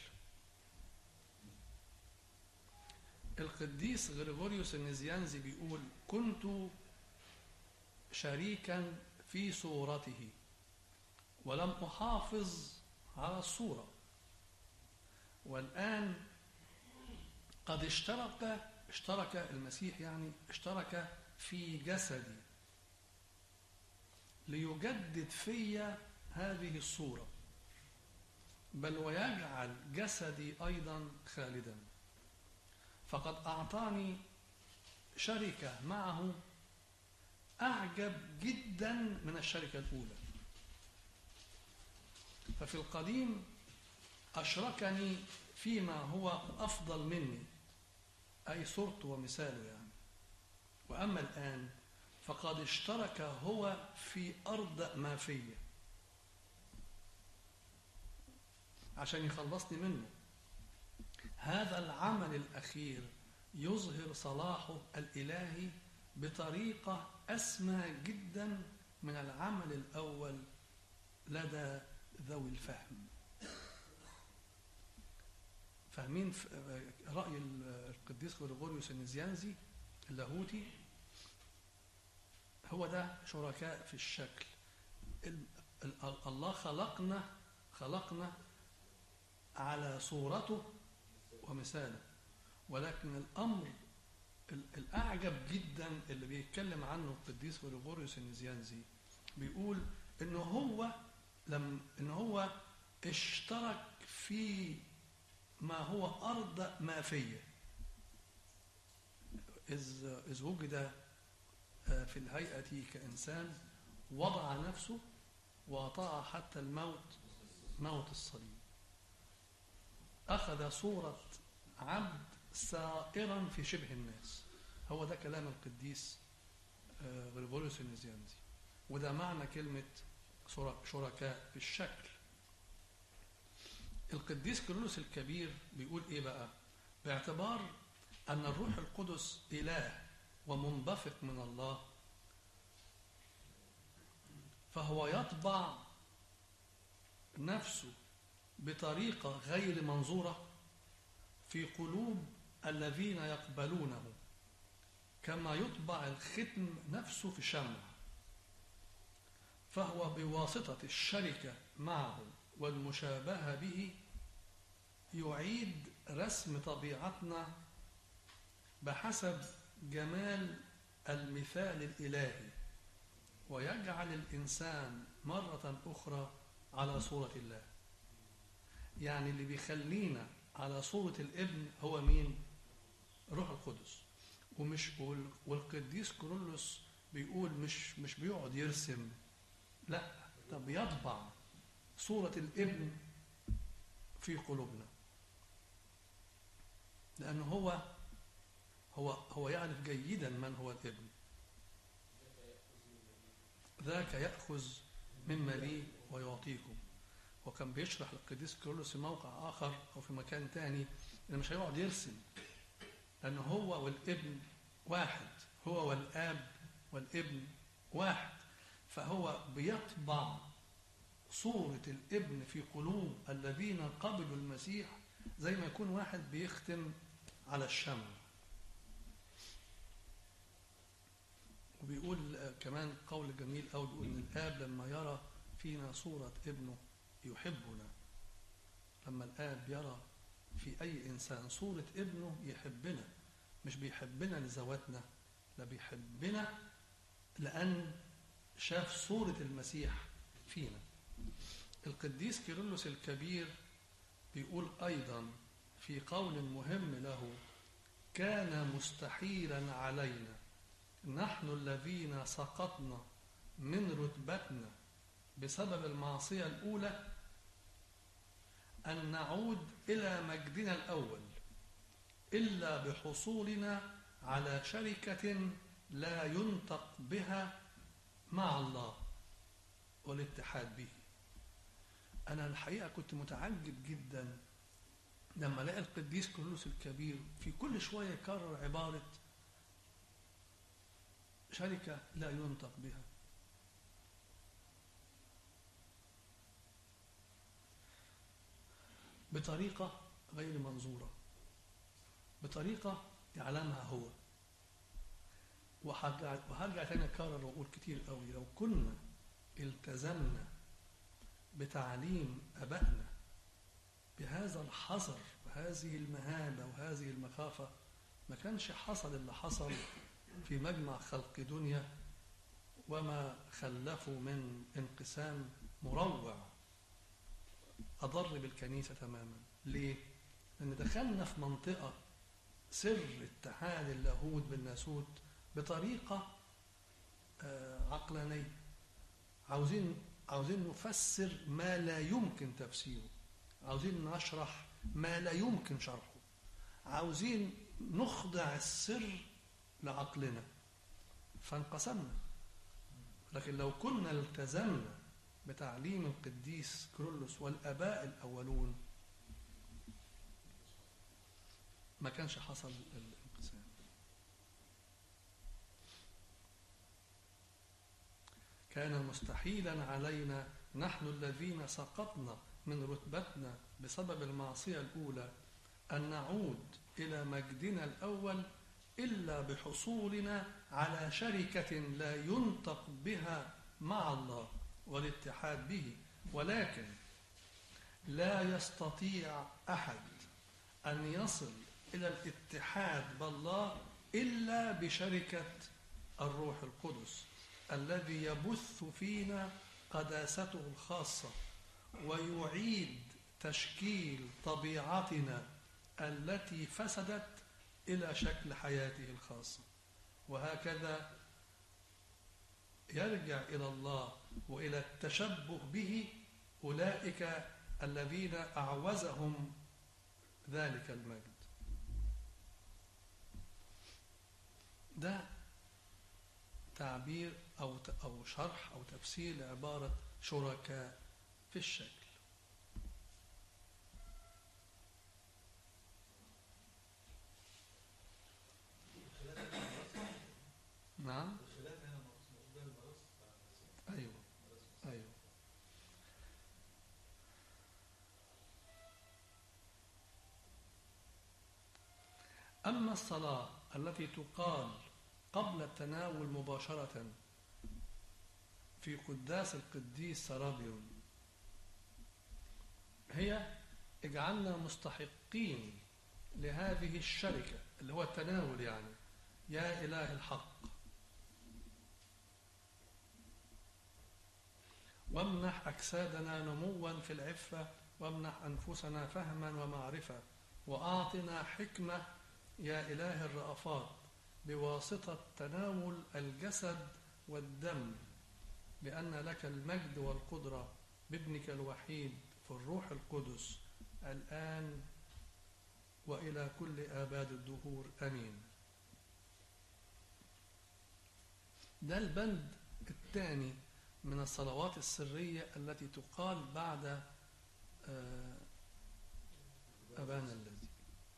S1: القديس غريغوريوس النزيانزي بيقول كنت شريكا في صورته ولم أحافظ على الصورة والآن قد اشترك اشترك المسيح يعني اشترك في جسدي ليجدد في هذه الصورة بل ويجعل جسدي أيضا خالدا فقد أعطاني شركة معه أعجب جدا من الشركة الأولى ففي القديم أشركني فيما هو أفضل مني أي صورته ومثاله يعني وأما الآن فقد اشترك هو في أرض ما فيه عشان يخلصني منه هذا العمل الأخير يظهر صلاحه الإلهي بطريقة أسمى جدا من العمل الأول لدى ذوي الفهم فاهمين ف- رأي القديس غريغوريوس النزيانزي اللاهوتي هو ده شركاء في الشكل ال- ال- الله خلقنا خلقنا على صورته ومثاله ولكن الأمر ال- الأعجب جدا اللي بيتكلم عنه القديس غريغوريوس النزيانزي بيقول إن هو لم إن هو اشترك في ما هو أرض ما فيه إذ إذ وجد آه، في الهيئة كإنسان وضع نفسه وأطاع حتى الموت موت الصليب أخذ صورة عبد سائرا في شبه الناس هو ده كلام القديس آه، غريغوريوس النزيانزي وده معنى كلمة شر- شركاء في الشكل القديس كيرلس الكبير بيقول ايه بقى باعتبار ان الروح القدس اله ومنبثق من الله فهو يطبع نفسه بطريقه غير منظوره في قلوب الذين يقبلونه كما يطبع الختم نفسه في شمع فهو بواسطه الشركه معه والمشابهه به يعيد رسم طبيعتنا بحسب جمال المثال الالهي ويجعل الانسان مره اخرى على صوره الله يعني اللي بيخلينا على صوره الابن هو مين روح القدس ومش وال- والقديس كورولوس بيقول مش مش بيقعد يرسم لا ده بيطبع صورة الابن في قلوبنا لأنه هو هو هو يعرف جيدا من هو الابن ذاك يأخذ مما لي ويعطيكم وكان بيشرح القديس كيرلس في موقع آخر أو في مكان تاني إنه مش هيقعد يرسم لأنه هو والابن واحد هو والآب والابن واحد فهو بيطبع صورة الابن في قلوب الذين قبلوا المسيح زي ما يكون واحد بيختم على الشمع وبيقول آه، كمان قول جميل أوي بيقول إن الآب لما يرى فينا صورة ابنه يحبنا لما الآب يرى في أي إنسان صورة ابنه يحبنا مش بيحبنا لذواتنا لا بيحبنا لأن شاف صورة المسيح فينا القديس كيرلس الكبير بيقول أيضا في قول مهم له كان مستحيلا علينا نحن الذين سقطنا من رتبتنا بسبب المعصية الأولى أن نعود إلى مجدنا الأول إلا بحصولنا على شركة لا ينطق بها مع الله والاتحاد به أنا الحقيقة كنت متعجب جدا لما لقى القديس كيرلس الكبير في كل شوية يكرر عبارة شركة لا ينطق بها بطريقة غير منظورة بطريقة يعلمها هو وهرجع وهرجع تاني اكرر واقول كتير قوي لو كنا التزمنا بتعليم ابائنا بهذا الحذر وهذه المهابه وهذه المخافه ما كانش حصل اللي حصل في مجمع خلق دنيا وما خلفوا من انقسام مروع اضر بالكنيسه تماما ليه لان دخلنا في منطقه سر اتحاد اللاهوت بالناسوت بطريقة آه، عقلانية عاوزين عاوزين نفسر ما لا يمكن تفسيره عاوزين نشرح ما لا يمكن شرحه عاوزين نخضع السر لعقلنا فانقسمنا لكن لو كنا التزمنا بتعليم القديس كرولوس والآباء الأولون ما كانش حصل الانقسام كان مستحيلا علينا نحن الذين سقطنا من رتبتنا بسبب المعصية الأولى أن نعود إلى مجدنا الأول إلا بحصولنا على شركة لا ينطق بها مع الله والاتحاد به ولكن لا يستطيع أحد أن يصل إلى الاتحاد بالله إلا بشركة الروح القدس الذي يبث فينا قداسته الخاصة ويعيد تشكيل طبيعتنا التي فسدت إلى شكل حياته الخاصة وهكذا يرجع إلى الله وإلى التشبه به أولئك الذين أعوزهم ذلك المجد ده تعبير أو أو شرح أو تفسير لعبارة شركاء في الشكل
S2: الخلاف هنا المراسم
S1: نعم
S2: الخلاف هنا مقصود به المراسم بتاع المسيح.
S1: أيوه
S2: مراسم.
S1: أيوه أما الصلاة التي تقال قبل التناول مباشرة في قداس القديس سرابيون هي اجعلنا مستحقين لهذه الشركة اللي هو التناول يعني يا إله الحق وامنح أجسادنا نموا في العفة وامنح أنفسنا فهما ومعرفة وأعطنا حكمة يا إله الرأفات بواسطة تناول الجسد والدم لأن لك المجد والقدرة بابنك الوحيد في الروح القدس الآن وإلى كل آباد الدهور آمين ده البند الثاني من الصلوات السرية التي تقال بعد آه، أبانا الذي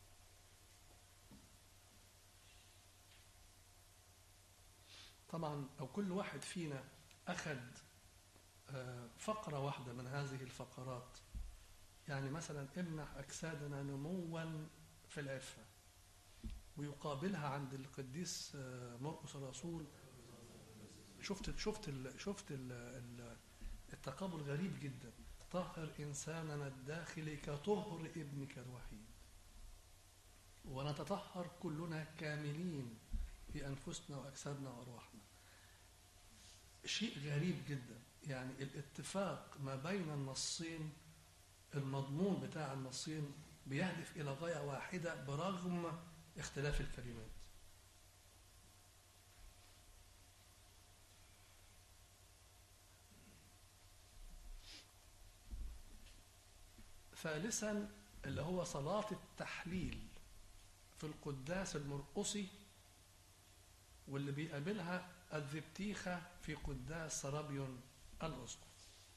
S1: طبعا لو كل واحد فينا أخذ آه، فقرة واحدة من هذه الفقرات يعني مثلا امنح أجسادنا نموا في العفة ويقابلها عند القديس آه، مرقس الرسول شفت شفت ال شفت ال ال التقابل غريب جدا طهر إنساننا الداخلي كطهر ابنك الوحيد ونتطهر كلنا كاملين في أنفسنا وأجسادنا وأرواحنا شيء غريب جدا يعني الاتفاق ما بين النصين المضمون بتاع النصين بيهدف إلى غاية واحدة برغم اختلاف الكلمات ثالثا اللي هو صلاة التحليل في القداس المرقصي واللي بيقابلها الذبتيخة في قداس سرابيون الأسقف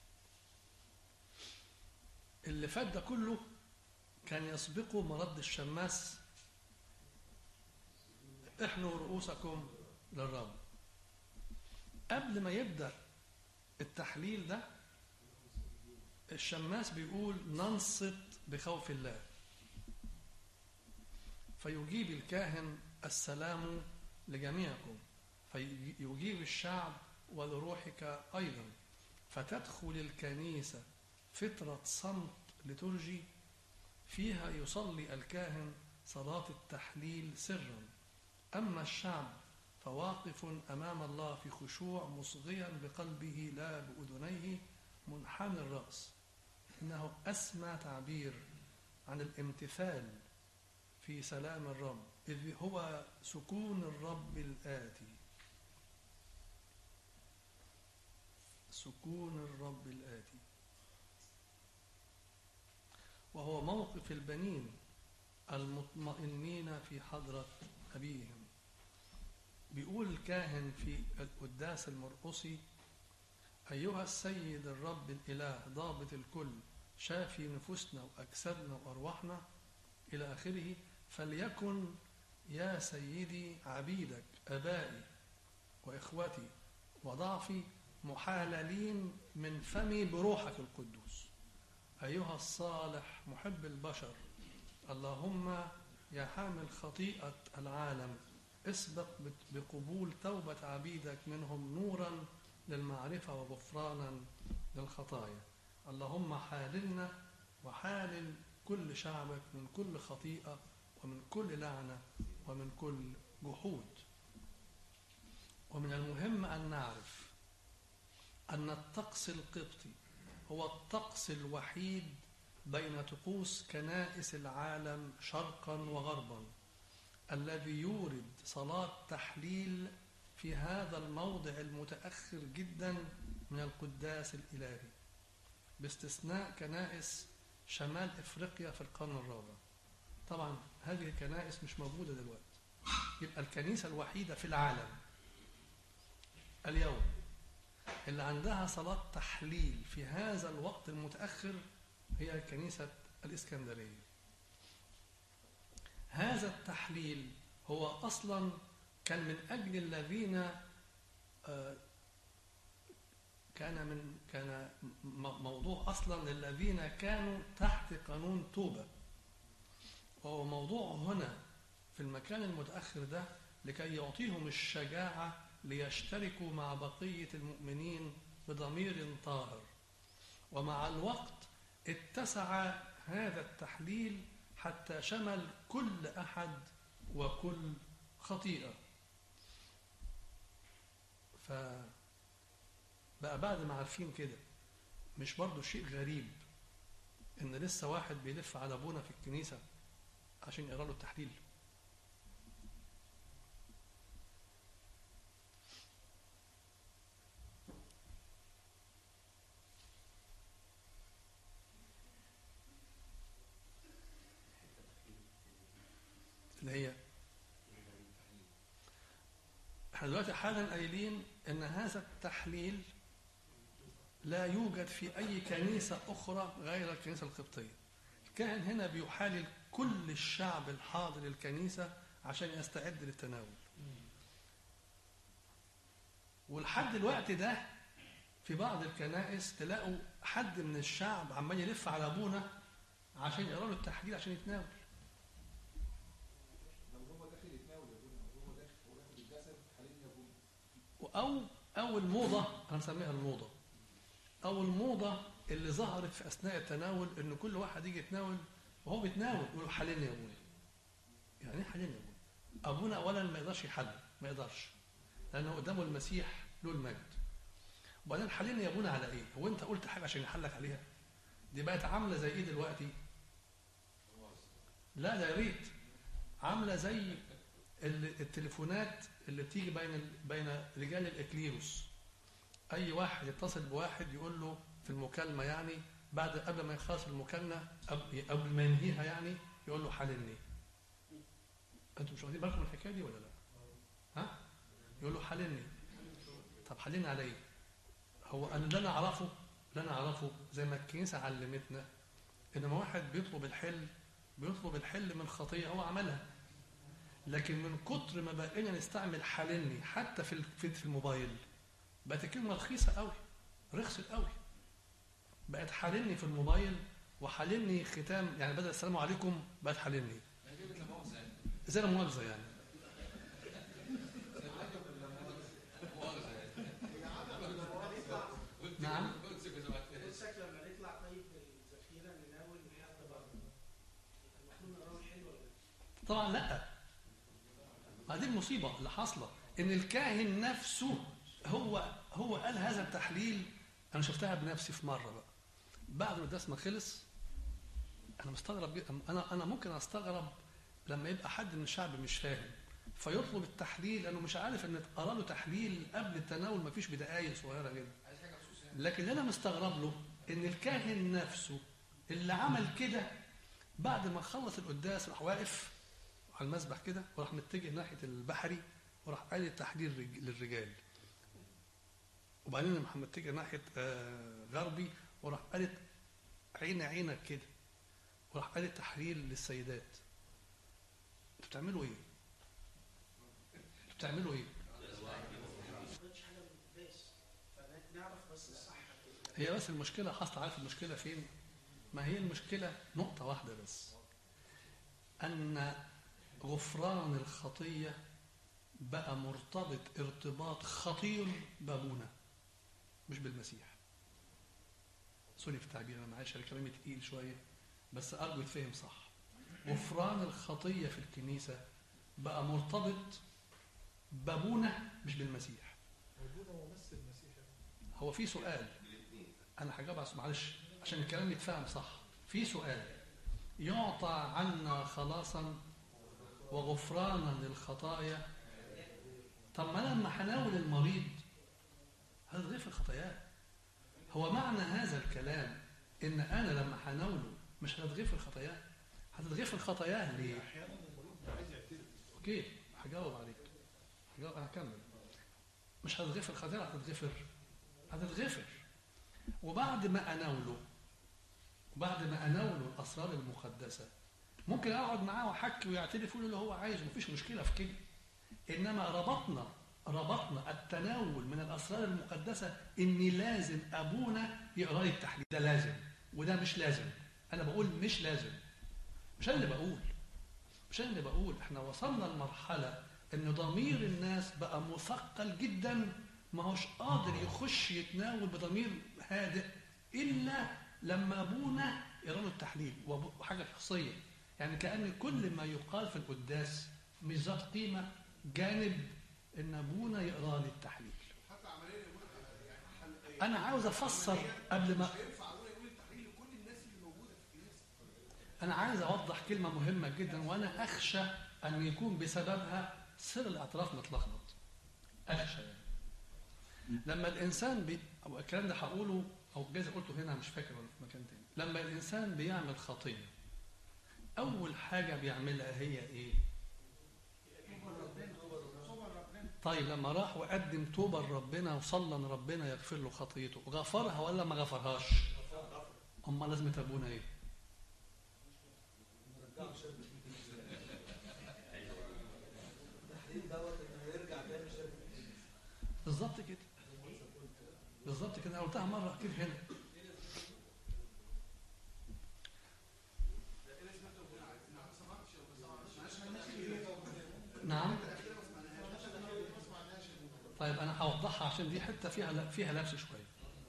S1: اللي فات ده كله كان يسبقه مرد الشماس احنوا رؤوسكم للرب قبل ما يبدأ التحليل ده الشماس بيقول ننصت بخوف الله فيجيب الكاهن السلام لجميعكم فيجيب الشعب ولروحك أيضا فتدخل الكنيسة فترة صمت لترجي فيها يصلي الكاهن صلاة التحليل سرا أما الشعب فواقف أمام الله في خشوع مصغيا بقلبه لا بأذنيه منحني الرأس إنه أسمى تعبير عن الامتثال في سلام الرب إذ هو سكون الرب الآتي سكون الرب الآتي وهو موقف البنين المطمئنين في حضرة أبيهم بيقول الكاهن في القداس المرقصي أيها السيد الرب الإله ضابط الكل شافي نفوسنا وأجسادنا وأرواحنا إلى آخره فليكن يا سيدي عبيدك أبائي وإخوتي وضعفي محاللين من فمي بروحك القدوس أيها الصالح محب البشر اللهم يا حامل خطيئة العالم اسبق بقبول توبة عبيدك منهم نورا للمعرفة وغفرانا للخطايا اللهم حاللنا وحالل كل شعبك من كل خطيئة ومن كل لعنة ومن كل جحود ومن المهم أن نعرف أن الطقس القبطي هو الطقس الوحيد بين طقوس كنائس العالم شرقا وغربا الذي يورد صلاة تحليل في هذا الموضع المتأخر جدا من القداس الإلهي باستثناء كنائس شمال إفريقيا في القرن الرابع طبعا هذه الكنائس مش موجودة دلوقتي يبقى الكنيسة الوحيدة في العالم اليوم اللي عندها صلاة تحليل في هذا الوقت المتأخر هي كنيسة الإسكندرية هذا التحليل هو أصلا كان من أجل الذين آه، كان من كان م- موضوع أصلا للذين كانوا تحت قانون توبة وهو موضوع هنا في المكان المتأخر ده لكي يعطيهم الشجاعة ليشتركوا مع بقية المؤمنين بضمير طاهر ومع الوقت اتسع هذا التحليل حتى شمل كل أحد وكل خطيئة ف بقى بعد ما عارفين كده مش برضو شيء غريب ان لسه واحد بيلف على ابونا في الكنيسة عشان يقرا له التحليل اللي هي احنا دلوقتي حالا قايلين ان هذا التحليل لا يوجد في اي كنيسه اخرى غير الكنيسه القبطيه الكاهن هنا بيحالل كل الشعب الحاضر الكنيسه عشان يستعد للتناول ولحد الوقت ده في بعض الكنائس تلاقوا حد من الشعب عمال يلف على ابونا عشان يقرا له التحليل عشان يتناول
S3: لو هو داخل يتناول يا ابونا لو هو داخل هو ياخد الجسد حاليا يا ابونا
S1: أو أو الموضة أنا مسميها الموضة أو الموضة اللي ظهرت في أثناء التناول إن كل واحد يجي يتناول وهو بيتناول يقول له حللني يا أبونا يعني إيه حللني يا أبونا أبونا أولا ما يقدرش يحلل ما يقدرش لأنه قدامه المسيح له المجد وبعدين حللني يا أبونا على إيه؟ هو أنت قلت حاجة عشان يحلك عليها؟ دي بقت عاملة زي إيه دلوقتي؟ لا ده يا ريت عاملة زي ال- التليفونات اللي بتيجي بين ال- بين رجال الاكليروس اي واحد يتصل بواحد يقول له في المكالمه يعني بعد قبل ما يخلص المكالمه قبل قبل ما ينهيها يعني يقول له حللني انتوا مش واخدين بالكم من الحكايه دي ولا لا ها يقول له حللني طب حللني على ايه هو انا اللي انا اعرفه اللي انا اعرفه زي ما الكنيسه علمتنا ان لما واحد بيطلب الحل بيطلب الحل من خطيه هو عملها لكن من كتر ما بقينا نستعمل حللني حتى في ال- في في الموبايل بقت الكلمه رخيصه قوي رخصت قوي بقت حللني في الموبايل وحللني ختام يعني بدل السلام عليكم بقت حللني
S3: ما هي لا مؤاخذه يعني
S1: زي المؤاخذه يعني نعم
S4: نفسك لما نطلع طيب الذخيره نناول لحد بره المفروض نقراه الحلو ولا لا؟
S1: طبعا لا هذه المصيبه اللي حاصله ان الكاهن نفسه هو هو قال هذا التحليل انا شفتها بنفسي في مره بقى بعد ما القداس ما خلص انا مستغرب جدا انا انا ممكن استغرب لما يبقى حد من الشعب مش فاهم فيطلب التحليل لانه مش عارف ان اتقرا له تحليل قبل التناول ما فيش بدقايق صغيره جدا
S3: عايز حاجه خصوص يعني
S1: لكن اللي انا مستغرب له ان الكاهن نفسه اللي عمل كده بعد ما خلص القداس راح واقف على المسبح كده وراح متجه ناحيه البحري وراح قال التحليل رج- للرجال وبعدين راح متجه ناحيه آه، غربي وراح قالت عين عينك كده وراح قال التحليل للسيدات انتوا بتعملوا ايه؟ انتوا بتعملوا ايه؟
S4: ما قريتش حاجه من القداس فنعرف بس الصح كده.
S1: هي بس المشكلة حصل عارف المشكلة فين؟ ما هي المشكلة نقطة واحدة بس أن غفران الخطية بقى مرتبط ارتباط خطير بأبونا مش بالمسيح سوري في التعبير أنا معلش أنا كلامي تقيل شوية بس أرجو يتفهم صح غفران الخطية في الكنيسة بقى مرتبط بأبونا مش بالمسيح
S3: موجوده ممثل المسيح
S1: هو في سؤال انا هجاوب على معلش عشان الكلام يتفهم صح في سؤال يعطى عنا خلاصا وغفرانا للخطايا طب ما أنا لما هناول المريض هتغفر خطاياه هو معنى هذا الكلام ان انا لما هناوله مش هتتغفر خطاياه هتتغفر خطاياه ليه
S3: احيانا المريض مش عايز يعترف
S1: اوكي هجاوب عليك هجاوب هكمل مش هتتغفر خطاياه هتتغفر هتتغفر وبعد ما اناوله وبعد ما اناوله الاسرار المقدسه ممكن اقعد معاه واحكي ويعترف يقول اللي هو عايزه مفيش مشكله في كده انما ربطنا ربطنا التناول من الاسرار المقدسه ان لازم ابونا يقرا لي التحليل ده لازم وده مش لازم انا بقول مش لازم مش انا اللي بقول مش انا اللي بقول احنا وصلنا لمرحله ان ضمير الناس بقى مثقل جدا ما هوش قادر يخش يتناول بضمير هادئ الا لما ابونا يقرا له التحليل وأبو- وحاجه شخصيه يعني كان كل ما يقال في القداس مش ذات قيمه جانب ان ابونا يقرا لي التحليل
S3: حتى عمليه يقول يعني حل
S1: انا عاوز افسر قبل ما
S3: مش هينفع ابونا يقول التحليل لكل الناس اللي موجوده في الكنيسه
S1: أنا عايز أوضح كلمة مهمة جدا وأنا أخشى أن يكون بسببها سر الاعتراف متلخبط. أخشى يعني. لما الإنسان بي... أو الكلام ده هقوله أو جايز قلته هنا مش فاكر ولا في مكان تاني. لما الإنسان بيعمل خطية أول حاجة بيعملها هي إيه؟ طيب لما راح وقدم توبة لربنا وصلى ان ربنا يغفر له خطيته غفرها ولا ما غفرهاش؟ أما لازمة أبونا إيه؟
S2: نرجعه شاب التحليل دوت انه يرجع تاني شاب
S1: بالظبط كده بالظبط كده انا قلتها مره كتير هنا نعم طيب انا هوضحها عشان دي حته فيها فيها لبس شويه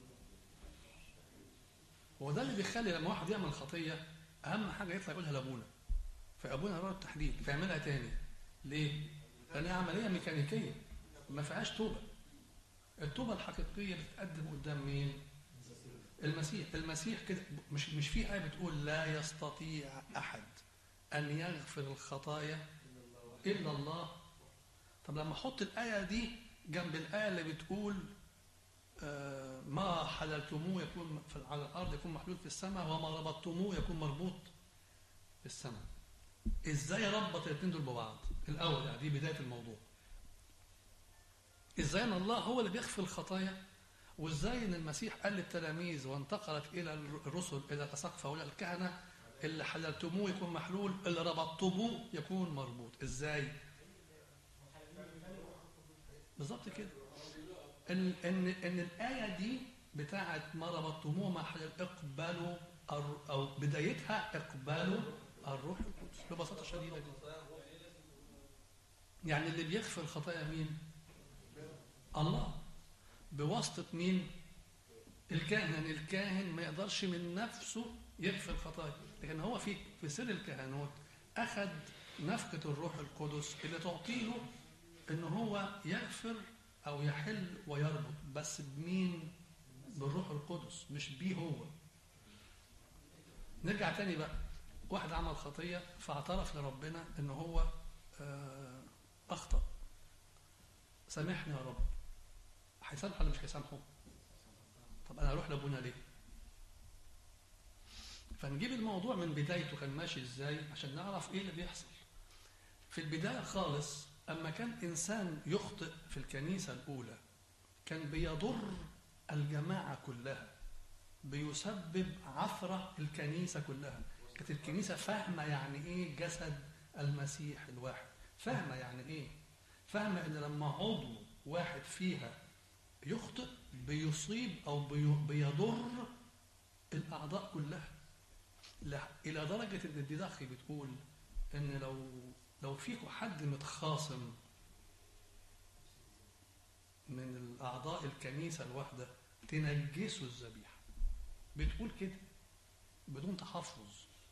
S1: هو ده اللي بيخلي لما واحد يعمل خطيه اهم حاجه يطلع يقولها لابونا فابونا يرى التحليل فيعملها تاني ليه؟ لان هي عمليه ميكانيكيه ما فيهاش توبه التوبه الحقيقيه بتتقدم قدام مين؟ المسيح المسيح كده مش مش في ايه بتقول لا يستطيع احد ان يغفر الخطايا الا الله طب لما احط الايه دي جنب الايه اللي بتقول آه، ما حللتموه يكون في على الارض يكون محلول في السماء وما ربطتموه يكون مربوط في السماء ازاي ربط الاثنين دول ببعض الاول يعني دي بدايه الموضوع ازاي ان الله هو اللي بيغفر الخطايا وازاي ان المسيح قال للتلاميذ وانتقلت الى الرسل الى الاساقفه والى الكهنه اللي حللتموه يكون محلول اللي ربطتموه يكون مربوط ازاي بالظبط كده ان ان ان الايه دي بتاعت ما ربطتموه مع حلال اقبلوا الر- او بدايتها اقبلوا الروح القدس ببساطه شديده جدا يعني اللي بيغفر خطايا مين الله بواسطه مين الكاهن يعني الكاهن ما يقدرش من نفسه يغفر خطايا لكن هو في في سر الكهنوت اخذ نفقه الروح القدس اللي تعطي له ان هو يغفر او يحل ويربط بس بمين بالروح القدس مش بيه هو نرجع تاني بقى واحد عمل خطيه فاعترف لربنا ان هو آه، اخطا سامحني يا رب هيسامحه ولا مش هيسامحه طب انا اروح لابونا ليه فنجيب الموضوع من بدايته كان ماشي ازاي عشان نعرف ايه اللي بيحصل في البدايه خالص اما كان انسان يخطئ في الكنيسه الاولى كان بيضر الجماعه كلها بيسبب عثره الكنيسه كلها كانت الكنيسه فاهمه يعني ايه جسد المسيح الواحد فاهمه يعني ايه فاهمه ان لما عضو واحد فيها يخطئ بيصيب او بي- بيضر الاعضاء كلها لا- الى درجه ان الديداخي بتقول ان لو لو فيكم حد متخاصم من الاعضاء الكنيسه الواحده تنجسوا الذبيحه بتقول كده بدون تحفظ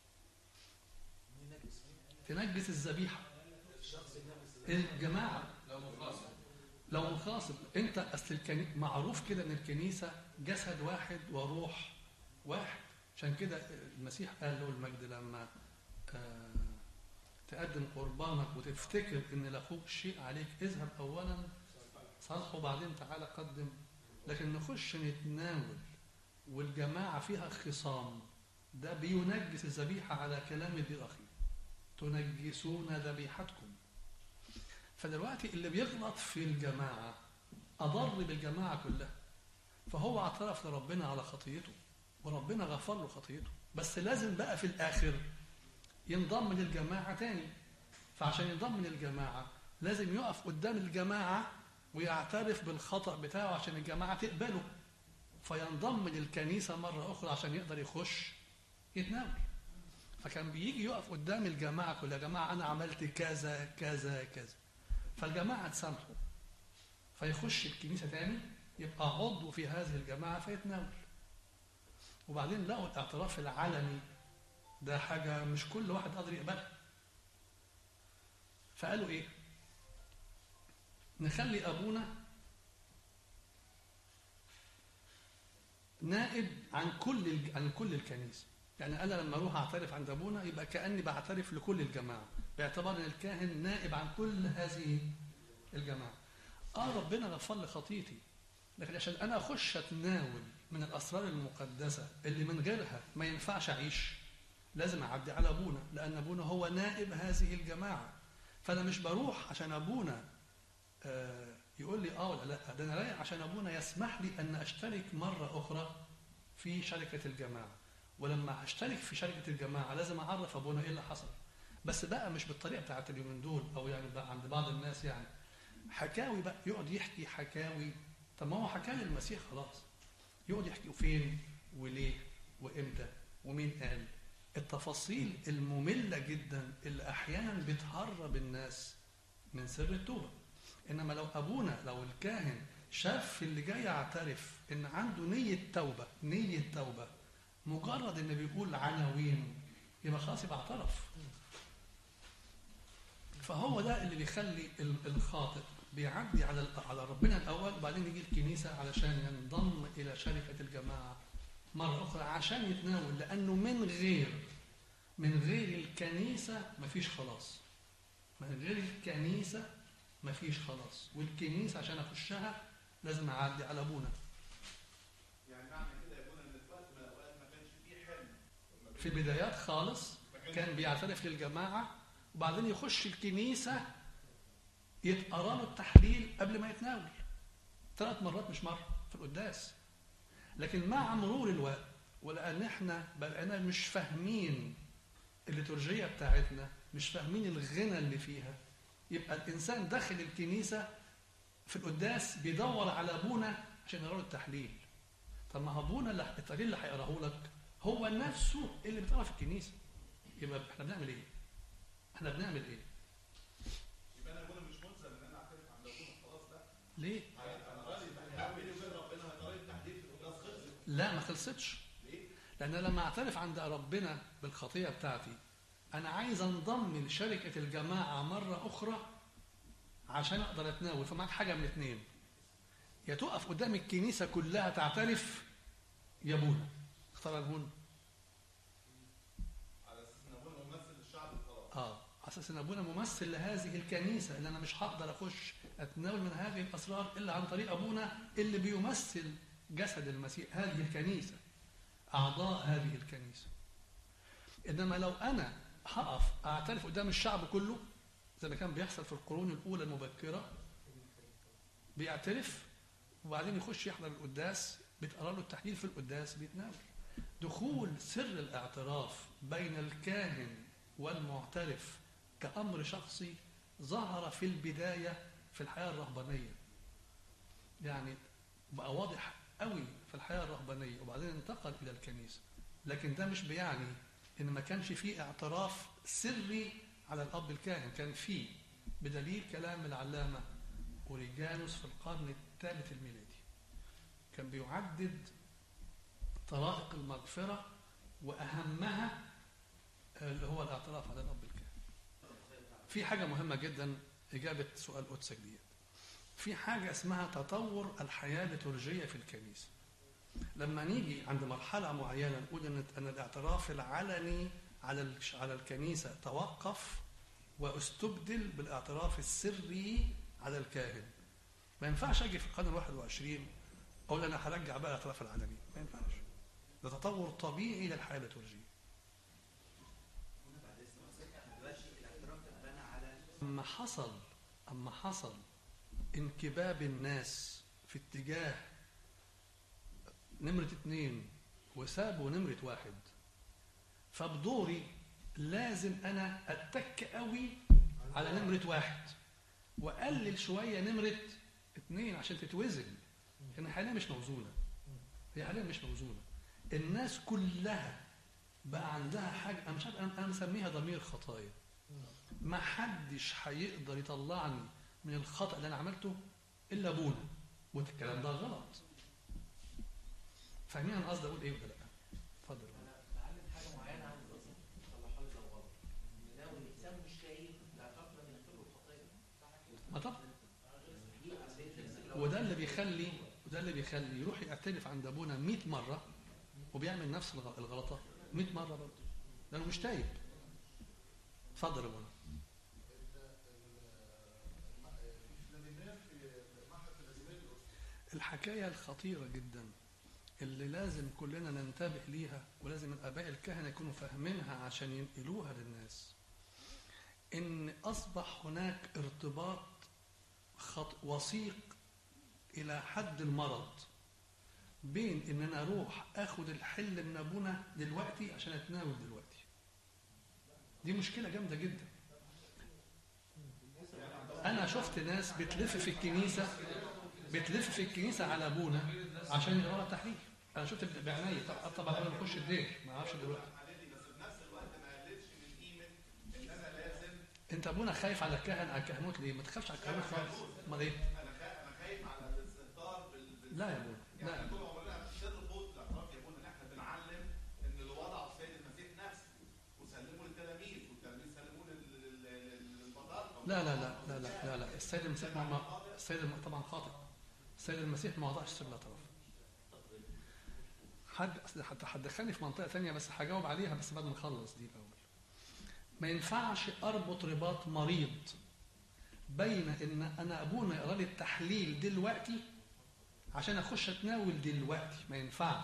S1: تنجس الذبيحه الجماعه لو مخاصم انت اصل الكني... معروف كده ان الكنيسه جسد واحد وروح واحد عشان كده المسيح قال له المجد لما آه تقدم قربانك وتفتكر ان لاخوك شيء عليك اذهب اولا صالحه وبعدين تعالى قدم لكن نخش نتناول والجماعة فيها خصام ده بينجس الذبيحة على كلام ذي أخي تنجسون ذبيحتكم فدلوقتي اللي بيغلط في الجماعة أضر بالجماعة كلها فهو اعترف لربنا على خطيته وربنا غفر له خطيته بس لازم بقى في الآخر ينضم للجماعة تاني فعشان ينضم للجماعة لازم يقف قدام الجماعة ويعترف بالخطأ بتاعه عشان الجماعة تقبله فينضم للكنيسة مرة أخرى عشان يقدر يخش يتناول فكان بيجي يقف قدام الجماعة كلها يا جماعة أنا عملت كذا كذا كذا فالجماعة تسامحه فيخش الكنيسة تاني يبقى عضو في هذه الجماعة فيتناول وبعدين لقوا الاعتراف العلني ده حاجة مش كل واحد قادر يقبلها فقالوا ايه نخلي ابونا نائب عن كل الج- عن كل الكنيسه يعني انا لما اروح اعترف عند ابونا يبقى كاني بعترف لكل الجماعه باعتبار ان الكاهن نائب عن كل هذه الجماعه اه ربنا غفر لي خطيتي لكن عشان انا اخش اتناول من الاسرار المقدسه اللي من غيرها ما ينفعش اعيش لازم اعدي على ابونا لان ابونا هو نائب هذه الجماعه فانا مش بروح عشان ابونا آه، يقول لي اه ولا لا ده انا رايح عشان ابونا يسمح لي ان اشترك مره اخرى في شركه الجماعه ولما اشترك في شركه الجماعه لازم اعرف ابونا ايه اللي حصل بس بقى مش بالطريقه بتاعت اليومين دول او يعني بقى عند بعض الناس يعني حكاوي بقى يقعد يحكي حكاوي طب ما هو حكى لي المسيح خلاص يقعد يحكي فين وليه وامتى ومين قال التفاصيل الممله جدا اللي احيانا بتهرب الناس من سر التوبه انما لو ابونا لو الكاهن شاف اللي جاي يعترف ان عنده نيه توبه نيه توبه مجرد ان بيقول عناوين يبقى خلاص يبقى اعترف فهو ده اللي بيخلي ال- الخاطئ بيعدي على ال- على ربنا الاول وبعدين يجي الكنيسه علشان ينضم الى شركه الجماعه مره اخرى عشان يتناول لانه من غير من غير الكنيسه مفيش خلاص من غير الكنيسه مفيش خلاص والكنيسه عشان اخشها لازم اعدي على ابونا
S3: يعني معنى كده يكون ان في وقت من الاوقات ما كانش فيه حلم
S1: في البدايات خالص
S3: ما كانش
S1: كان بيعترف للجماعة وبعدين يخش الكنيسة يتقرا له التحليل قبل ما يتناول ثلاث مرات مش مرة في القداس لكن مع مرور الوقت ولأن احنا بقينا مش فاهمين الليتورجية بتاعتنا مش فاهمين الغنى اللي فيها يبقى الإنسان داخل الكنيسة في القداس بيدور على أبونا عشان يقرا له التحليل طب ما هو أبونا اللي التحليل اللي هيقراه لك هو نفسه اللي بيتقرا في الكنيسة يبقى احنا بنعمل ايه؟ احنا بنعمل ايه؟
S3: يبقى انا ابونا مش ملزم ان انا اعترف عند ابونا خلاص لا
S1: ليه؟
S3: انا راضي يعني بيني وبين ربنا هيطلع التحديد في القداس خلصت
S1: لا ما خلصتش
S3: ليه؟
S1: لان أنا لما اعترف عند ربنا بالخطيه بتاعتي انا عايز انضم لشركه الجماعه مره اخرى عشان اقدر اتناول فمعاك حاجه من اتنين يا تقف قدام الكنيسه كلها تعترف يا ابونا اختار ابونا
S3: على اساس ان ابونا ممثل للشعب وخلاص
S1: اه على اساس ان ابونا ممثل لهذه الكنيسه اللي انا مش هقدر اخش اتناول من هذه الاسرار الا عن طريق ابونا اللي بيمثل جسد المسيح هذه الكنيسه اعضاء هذه الكنيسه انما لو انا هقف اعترف قدام الشعب كله زي ما كان بيحصل في القرون الاولى المبكره بيعترف وبعدين يخش يحضر القداس بيتقرا له التحليل في القداس بيتناول دخول سر الاعتراف بين الكاهن والمعترف كأمر شخصي ظهر في البداية في الحياة الرهبانية يعني بقى واضح قوي في الحياة الرهبانية وبعدين انتقل إلى الكنيسة لكن ده مش بيعني إن ما كانش فيه اعتراف سري على الأب الكاهن كان فيه بدليل كلام العلامة أوريجانوس في القرن الثالث الميلادي كان بيعدد طرائق المغفرة وأهمها اللي هو الاعتراف على الأب الكاهن في حاجة مهمة جدا إجابة سؤال قدسك ديت في حاجة اسمها تطور الحياة الليتورجية في الكنيسة لما نيجي عند مرحلة معينة نقول إن أن الاعتراف العلني على الش- على الكنيسة توقف واستبدل بالاعتراف السري على الكاهن ما ينفعش اجي في القرن ال 21 اقول انا هرجع بقى الاعتراف العالمي ما ينفعش ده تطور طبيعي للحياه الليتورجيه
S5: هنا بعد اذن حضرتك احنا دلوقتي الاعتراف اتبنى على
S1: اما حصل اما حصل انكباب الناس في اتجاه نمرة اتنين وسابوا نمرة واحد فبدوري لازم انا اتك قوي على نمرة واحد واقلل شوية نمرة اتنين عشان تتوزن لان حاليا مش موزونة هي حاليا مش موزونة الناس كلها بقى عندها حاجة انا مش عارف انا أنا مسميها ضمير خطايا ما حدش هيقدر يطلعني من الخطأ اللي انا عملته الا ابونا والكلام ده غلط فاهمين انا قصدي اقول ايه ولا لا اتفضل
S5: انا بعلم حاجه معينه عن الرسول صلحوا لي لو غلط ان لو الانسان مش تايب الاعتراف ده بيغفر له الخطايا
S1: ما طب
S5: دي عمليه
S1: وده اللي بيخلي وده اللي بيخلي يروح يعترف عند ابونا 100 مره وبيعمل نفس الغ- الغلطه 100 مره برضه لانه مش تايب اتفضل يا ابونا الحكايه الخطيره جدا اللي لازم كلنا ننتبه ليها ولازم الاباء الكهنه يكونوا فاهمينها عشان ينقلوها للناس ان اصبح هناك ارتباط خط وثيق الى حد المرض بين ان انا اروح اخد الحل من ابونا دلوقتي عشان اتناول دلوقتي دي مشكله جامده جدا انا شفت ناس بتلف في الكنيسه بتلف في الكنيسه على ابونا عشان يقرا تحريف انا شفت بعناية طبعا طبعا انا بخش الدير ما اعرفش دلوقتي
S3: حللي بس في نفس الوقت ما قللش من قيمه ان انا لازم
S1: انت ابونا خايف على الكهن على الكهنوت ليه ما تخافش على الكهنوت خالص امال ايه
S3: انا خا- انا خايف على الاستهتار بال بال-
S1: لا يا ابونا لا
S3: يعني طول عمرنا بنربط الاعتراف يا ابونا ان احنا بنعلم ان اللي وضعه السيد المسيح نفسه وسلمه للتلاميذ والتلاميذ سلموه لل- لل- لل- للبطاركه
S1: لا لا لا لا لا لا, لا. السيد المسيح ما ما السيد الم... طبعا خاطئ السيد المسيح ما وضعش سر الاعتراف حد أصل حتى هتدخلني في منطقه ثانيه بس هجاوب عليها بس بعد ما نخلص دي الاول ما ينفعش اربط رباط مريض بين ان انا ابونا يقرا لي التحليل دلوقتي عشان اخش اتناول دلوقتي ما ينفعش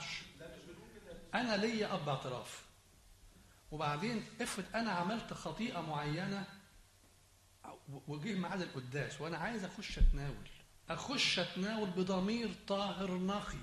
S1: انا ليا اب اعتراف وبعدين افرض انا عملت خطيئه معينه وجه ميعاد القداس وانا عايز اخش اتناول اخش اتناول بضمير طاهر نقي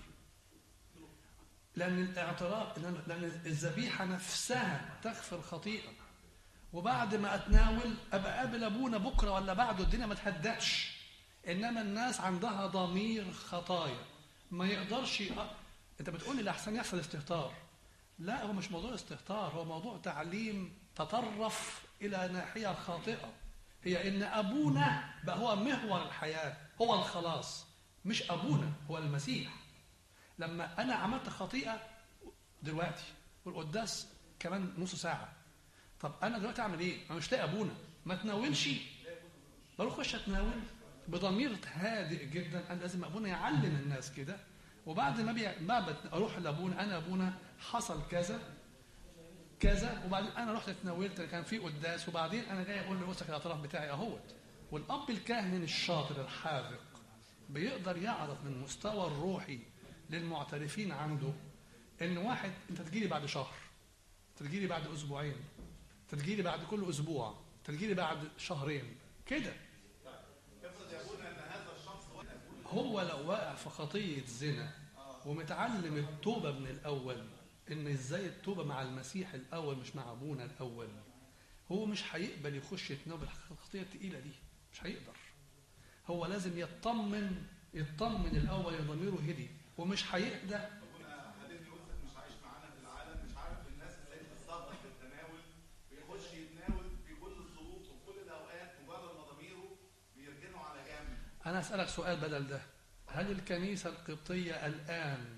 S1: لان الاعتراف لان لأن الذبيحه نفسها تغفر خطيئه وبعد ما اتناول ابقى قابل ابونا بكره ولا بعده الدنيا ما تهدأش انما الناس عندها ضمير خطايا ما يقدرش يق... انت بتقول لي الاحسن يحصل استهتار لا هو مش موضوع استهتار هو موضوع تعليم تطرف الى ناحيه خاطئه هي ان ابونا بقى هو محور الحياه هو الخلاص مش ابونا هو المسيح لما انا عملت خطيئه دلوقتي والقداس كمان نص ساعه طب انا دلوقتي اعمل ايه انا مش لاقي ابونا ما اتناولش بروح اخش اتناول بضمير هادئ جدا انا لازم ابونا يعلم الناس كده وبعد ما بي... ما بت... اروح لابونا انا ابونا حصل كذا كذا وبعدين انا رحت اتناولت كان في قداس وبعدين انا جاي اقول لوسك الاعتراف بتاعي اهوت والاب الكاهن الشاطر الحاذق بيقدر يعرف من المستوى الروحي للمعترفين عنده ان واحد انت تجيلي بعد شهر تجيلي بعد اسبوعين تجيلي بعد كل اسبوع تجيلي بعد شهرين كده
S3: افرض يا ابونا ان هذا الشخص
S1: هو لو واقع في خطية زنا ومتعلم التوبة من الأول إن إزاي التوبة مع المسيح الأول مش مع أبونا الأول هو مش هيقبل يخش يتناول الخطية التقيلة دي مش هيقدر هو لازم يطمن يطمن الأول يا ضميره هدي ومش هيهدى
S3: ابونا حبيبي يوسف مش عايش معانا في العالم مش عارف الناس ازاي بتتصرف في التناول بيخش يتناول في كل الظروف وفي كل الاوقات مجرد ما ضميره بيركنه على جنب
S1: أنا أسألك سؤال بدل ده هل الكنيسة القبطية الآن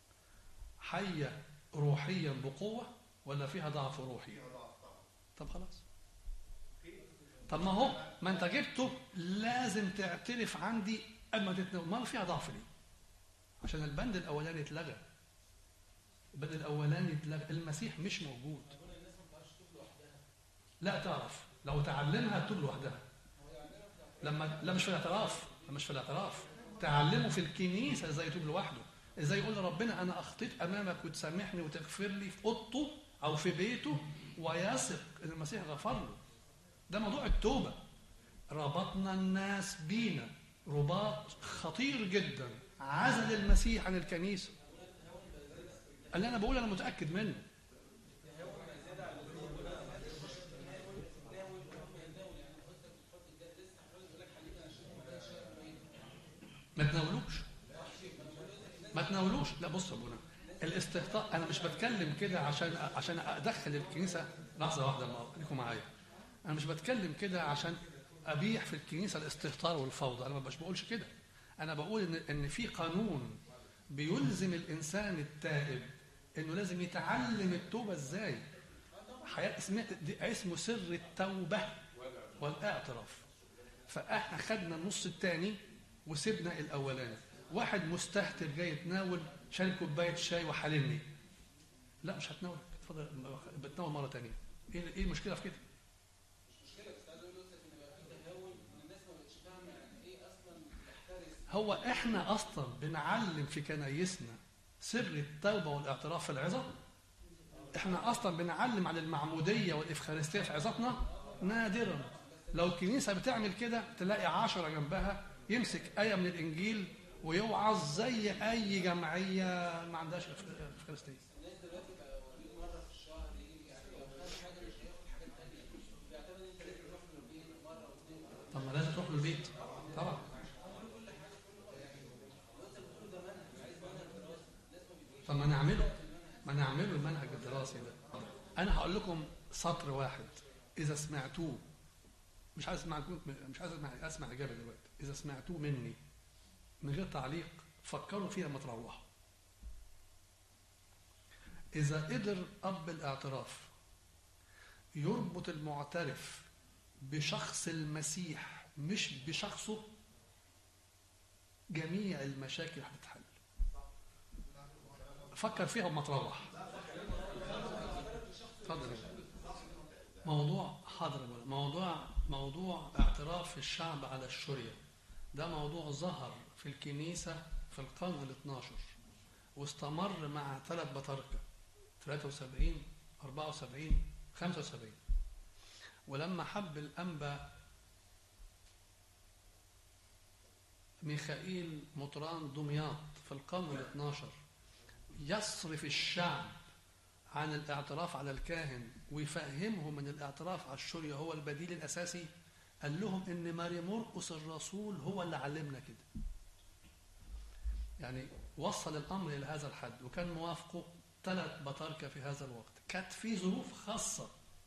S1: حية روحيا بقوة ولا فيها ضعف روحي؟
S3: فيها ضعف طبعا
S1: طب خلاص طب ما هو ما انت جبته لازم تعترف عندي اما تتناول ما فيها ضعف ليه عشان البند الاولاني اتلغى البند الاولاني اتلغى المسيح مش موجود لا تعرف لو تعلمها تتوب لوحدها لما لا مش في الاعتراف لا مش في الاعتراف تعلمه في الكنيسه ازاي يتوب لوحده ازاي يقول لربنا انا اخطيت امامك وتسامحني وتغفر لي في اوضته او في بيته ويثق ان المسيح غفر له ده موضوع التوبه ربطنا الناس بينا رباط خطير جدا عزل المسيح عن الكنيسه اللي انا بقول انا متاكد منه ما تناولوش ما تناولوش لا بص يا ابونا الاستهتار انا مش بتكلم كده عشان عشان ادخل الكنيسه لحظه واحده ما خليكم معايا انا مش بتكلم كده عشان ابيح في الكنيسه الاستهتار والفوضى انا مش بقولش كده انا بقول ان ان في قانون بيلزم الانسان التائب انه لازم يتعلم التوبه ازاي حياه اسمه دي اسمه سر التوبه والاعتراف فاحنا خدنا النص الثاني وسيبنا الاولاني واحد مستهتر جاي يتناول شارب كوبايه شاي وحالمني لا مش هتناولك اتفضل بتناول مره ثانيه ايه ايه المشكله في كده هو احنا اصلا بنعلم في كنايسنا سر التوبه والاعتراف في العظه احنا اصلا بنعلم عن المعموديه والافخارستيه في عظاتنا نادرا لو الكنيسه بتعمل كده تلاقي عشرة جنبها يمسك ايه من الانجيل ويوعظ زي اي جمعيه ما عندهاش افخارستيه
S6: الناس دلوقتي بقى وليد مره في الشهر يجي يعني لو خد حاجه مش هياخد حاجه ثانيه بيعتمد ان انت لازم تروح له البيت مره واثنين
S1: طب ما لازم تروح له البيت طبعا طب ما نعمله ما نعمله المنهج الدراسي ده انا هقول لكم سطر واحد اذا سمعتوه مش عايز اسمعكم مش عايز اسمع اسمع اجابه دلوقتي اذا سمعتوه مني من غير تعليق فكروا فيها لما تروحوا اذا قدر اب الاعتراف يربط المعترف بشخص المسيح مش بشخصه جميع المشاكل هتتحل فكر فيها وما تروح اتفضل موضوع حاضر موضوع موضوع اعتراف الشعب على الشرية ده موضوع ظهر في الكنيسة في القرن ال 12 واستمر مع ثلاث بطاركة 73 74 75 ولما حب الأنبا ميخائيل مطران دمياط في القرن ال 12 يصرف الشعب عن الاعتراف على الكاهن ويفهمهم ان الاعتراف على الشرية هو البديل الاساسي قال لهم ان ماري مرقس الرسول هو اللي علمنا كده يعني وصل الامر الى هذا الحد وكان موافقه ثلاث بطاركه في هذا الوقت كانت في ظروف خاصه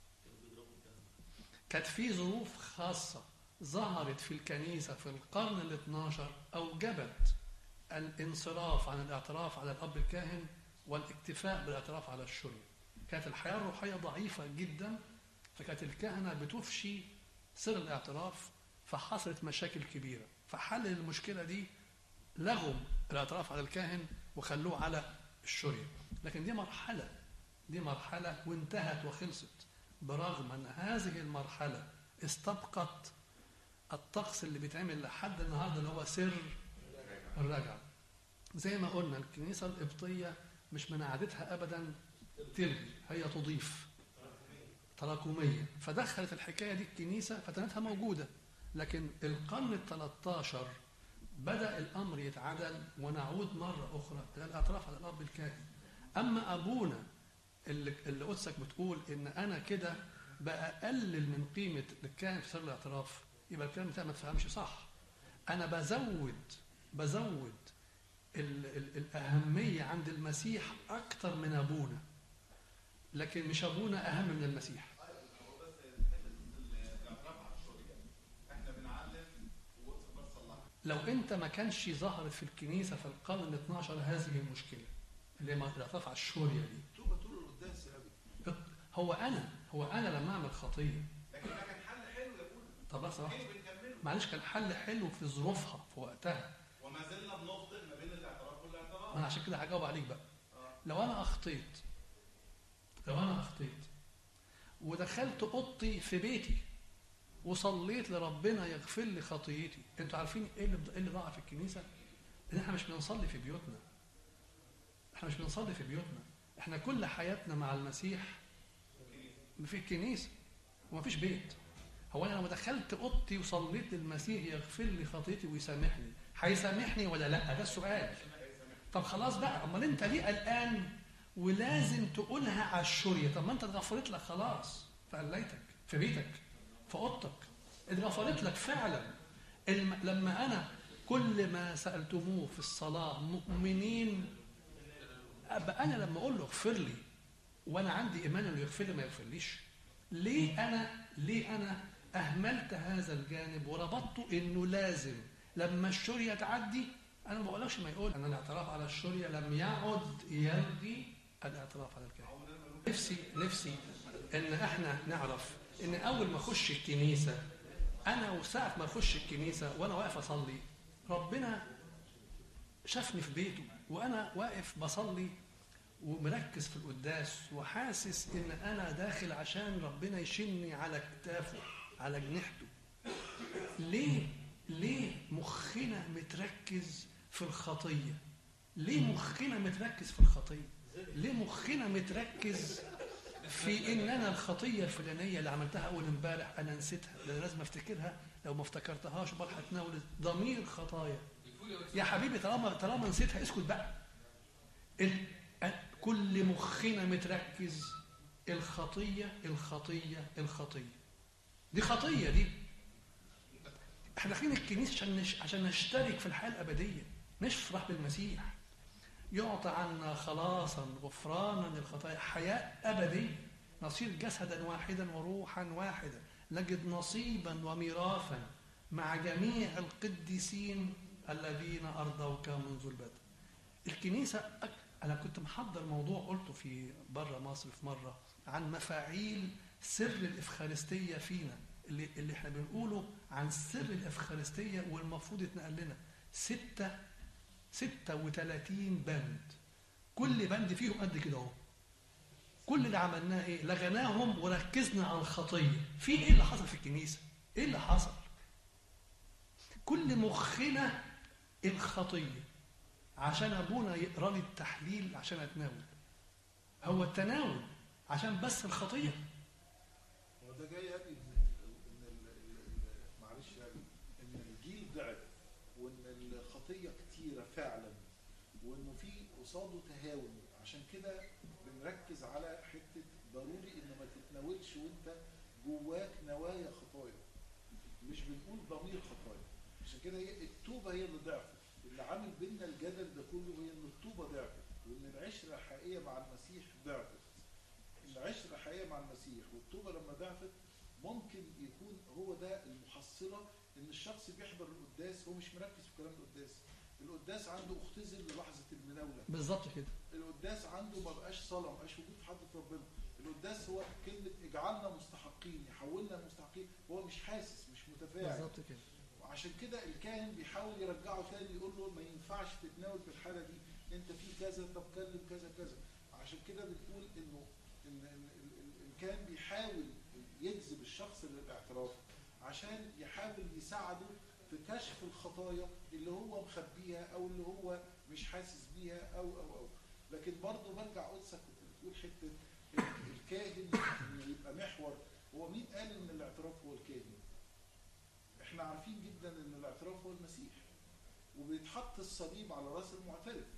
S1: كانت في ظروف خاصه ظهرت في الكنيسه في القرن ال 12 اوجبت الانصراف عن الاعتراف على الاب الكاهن والاكتفاء بالاعتراف على الشرية كانت الحياة الروحية ضعيفة جدا فكانت الكهنة بتفشي سر الاعتراف فحصلت مشاكل كبيرة فحل المشكلة دي لغوا الاعتراف على الكاهن وخلوه على الشرية لكن دي مرحلة دي مرحلة وانتهت وخلصت برغم أن هذه المرحلة استبقت الطقس اللي بيتعمل لحد النهارده اللي هو سر الرجعة زي ما قلنا الكنيسة القبطية مش من عادتها ابدا تلغي هي تضيف تراكميه فدخلت الحكايه دي الكنيسه فتنتها موجوده لكن القرن ال 13 بدا الامر يتعدل ونعود مره اخرى الى الاعتراف على الاب الكاهن اما ابونا اللي, اللي قدسك بتقول ان انا كده بقلل من قيمه الكاهن في سر الاعتراف يبقى الكلام بتاعي ما تفهمش صح انا بزود بزود ال ال الأهمية عند المسيح أكتر من أبونا لكن مش أبونا أهم من المسيح
S3: هو بس حته الاعتراف على الشرية احنا بنعلم وبس صلحها
S1: لو أنت ما كانش ظهرت في الكنيسة في القرن ال 12 هذه المشكلة اللي هي الاعتراف على الشورية دي
S2: توبه طول القداس يا ابي
S1: هو أنا هو أنا لما أعمل خطية
S3: لكن ده كان حل حلو يا ابونا
S1: طب لحظة واحدة
S3: ليه بنكمله
S1: معلش كان حل حلو في ظروفها في وقتها
S3: وما زلنا بنفضل ما بين الاعتراف والاعتراف
S1: ما أنا عشان كده هجاوب عليك بقى
S3: آه.
S1: لو أنا أخطيت لو أنا أخطيت ودخلت أوضتي في بيتي وصليت لربنا يغفر لي خطيتي انتوا عارفين ايه اللي ايه اللي ضاع في الكنيسه ان احنا مش بنصلي في بيوتنا احنا مش بنصلي في بيوتنا احنا كل حياتنا مع المسيح في الكنيسه ومفيش بيت هو انا لو دخلت اوضتي وصليت للمسيح يغفر لي خطيتي ويسامحني هيسامحني ولا لا ده السؤال طب خلاص بقى امال انت ليه قلقان ولازم تقولها على الشوريه طب ما انت اتغفرت لك خلاص في قليتك في بيتك في اوضتك اتغفرت لك فعلا الم... لما انا كل ما سالتموه في الصلاه مؤمنين ابقى انا لما اقول له اغفر لي وانا عندي ايمان انه يغفر لي ما يغفرليش ليه انا ليه انا اهملت هذا الجانب وربطته انه لازم لما الشوريه تعدي انا ما بقولكش ما يقول ان الاعتراف على الشوريه لم يعد يلغي الاعتراف على الكاهن نفسي نفسي ان احنا نعرف ان اول ما اخش الكنيسه انا وساعه ما اخش الكنيسه وانا واقف اصلي ربنا شافني في بيته وانا واقف بصلي ومركز في القداس وحاسس ان انا داخل عشان ربنا يشيلني على كتافه على جنحته ليه ليه مخنا متركز في الخطيه ليه مخنا متركز في الخطيه ليه مخنا متركز في ان انا الخطيه الفلانيه اللي عملتها اول امبارح انا نسيتها ده أنا لازم افتكرها لو ما افتكرتهاش بقى هتناول ضمير خطايا يا حبيبي طالما طالما نسيتها اسكت بقى ال- كل مخنا متركز الخطيه الخطيه الخطيه دي خطيه دي احنا داخلين الكنيسه عشان نش... عشان نشترك في الحياه الابديه نفرح بالمسيح يعطى عنا خلاصا غفرانا للخطايا حياه ابديه نصير جسدا واحدا وروحا واحدا نجد نصيبا وميراثا مع جميع القديسين الذين ارضوك منذ البدء الكنيسه أك... انا كنت محضر موضوع قلته في بره مصر في مره عن مفاعيل سر الافخارستيه فينا اللي اللي احنا بنقوله عن سر الافخارستيه والمفروض يتنقل لنا ستة 36 بند كل بند فيهم قد كده اهو كل اللي عملناه ايه لغناهم وركزنا على الخطيه في ايه اللي حصل في الكنيسه ايه اللي حصل كل مخنا الخطيه عشان ابونا يقرا لي التحليل عشان اتناول هو التناول عشان بس الخطيه
S7: هو ده جاي يا ابني ان ان ال- ال- ال- معلش يعني ان الجيل ضعف وان الخطيه كتيره فعلا وانه في قصاده تهاون عشان كده بنركز على حته ضروري ان ما تتناولش وانت جواك نوايا خطايا مش بنقول ضمير خطايا عشان كده هي التوبه هي اللي ضعفت اللي عامل بينا الجدل ده كله هي ان التوبه ضعفت وان العشره الحقيقيه مع المسيح ضعفت العشرة حقيقية مع المسيح والتوبة لما ضعفت ممكن يكون هو ده المحصلة ان الشخص بيحضر القداس هو مش مركز في كلام القداس القداس عنده اختزل للحظة المناولة
S1: بالظبط كده
S7: القداس عنده ما بقاش صلاة ما بقاش وجود في حضرة ربنا القداس هو كلمة اجعلنا مستحقين يحولنا مستحقين هو مش حاسس مش متفاعل
S1: بالظبط كده
S7: وعشان كده الكاهن بيحاول يرجعه تاني يقول له ما ينفعش تتناول في الحاله دي انت في كذا طب كلم كذا كذا عشان كده بنقول انه ان إن ال- ال- الكاهن بيحاول يجذب الشخص للاعتراف عشان يحاول يساعده في كشف الخطايا اللي هو مخبيها او اللي هو مش حاسس بيها او او او لكن برضه برجع قدسك كنت بتقول حته ال- الكاهن إنه يبقى محور هو مين قال ان الاعتراف هو الكاهن؟ احنا عارفين جدا ان الاعتراف هو المسيح وبيتحط الصليب على راس المعترف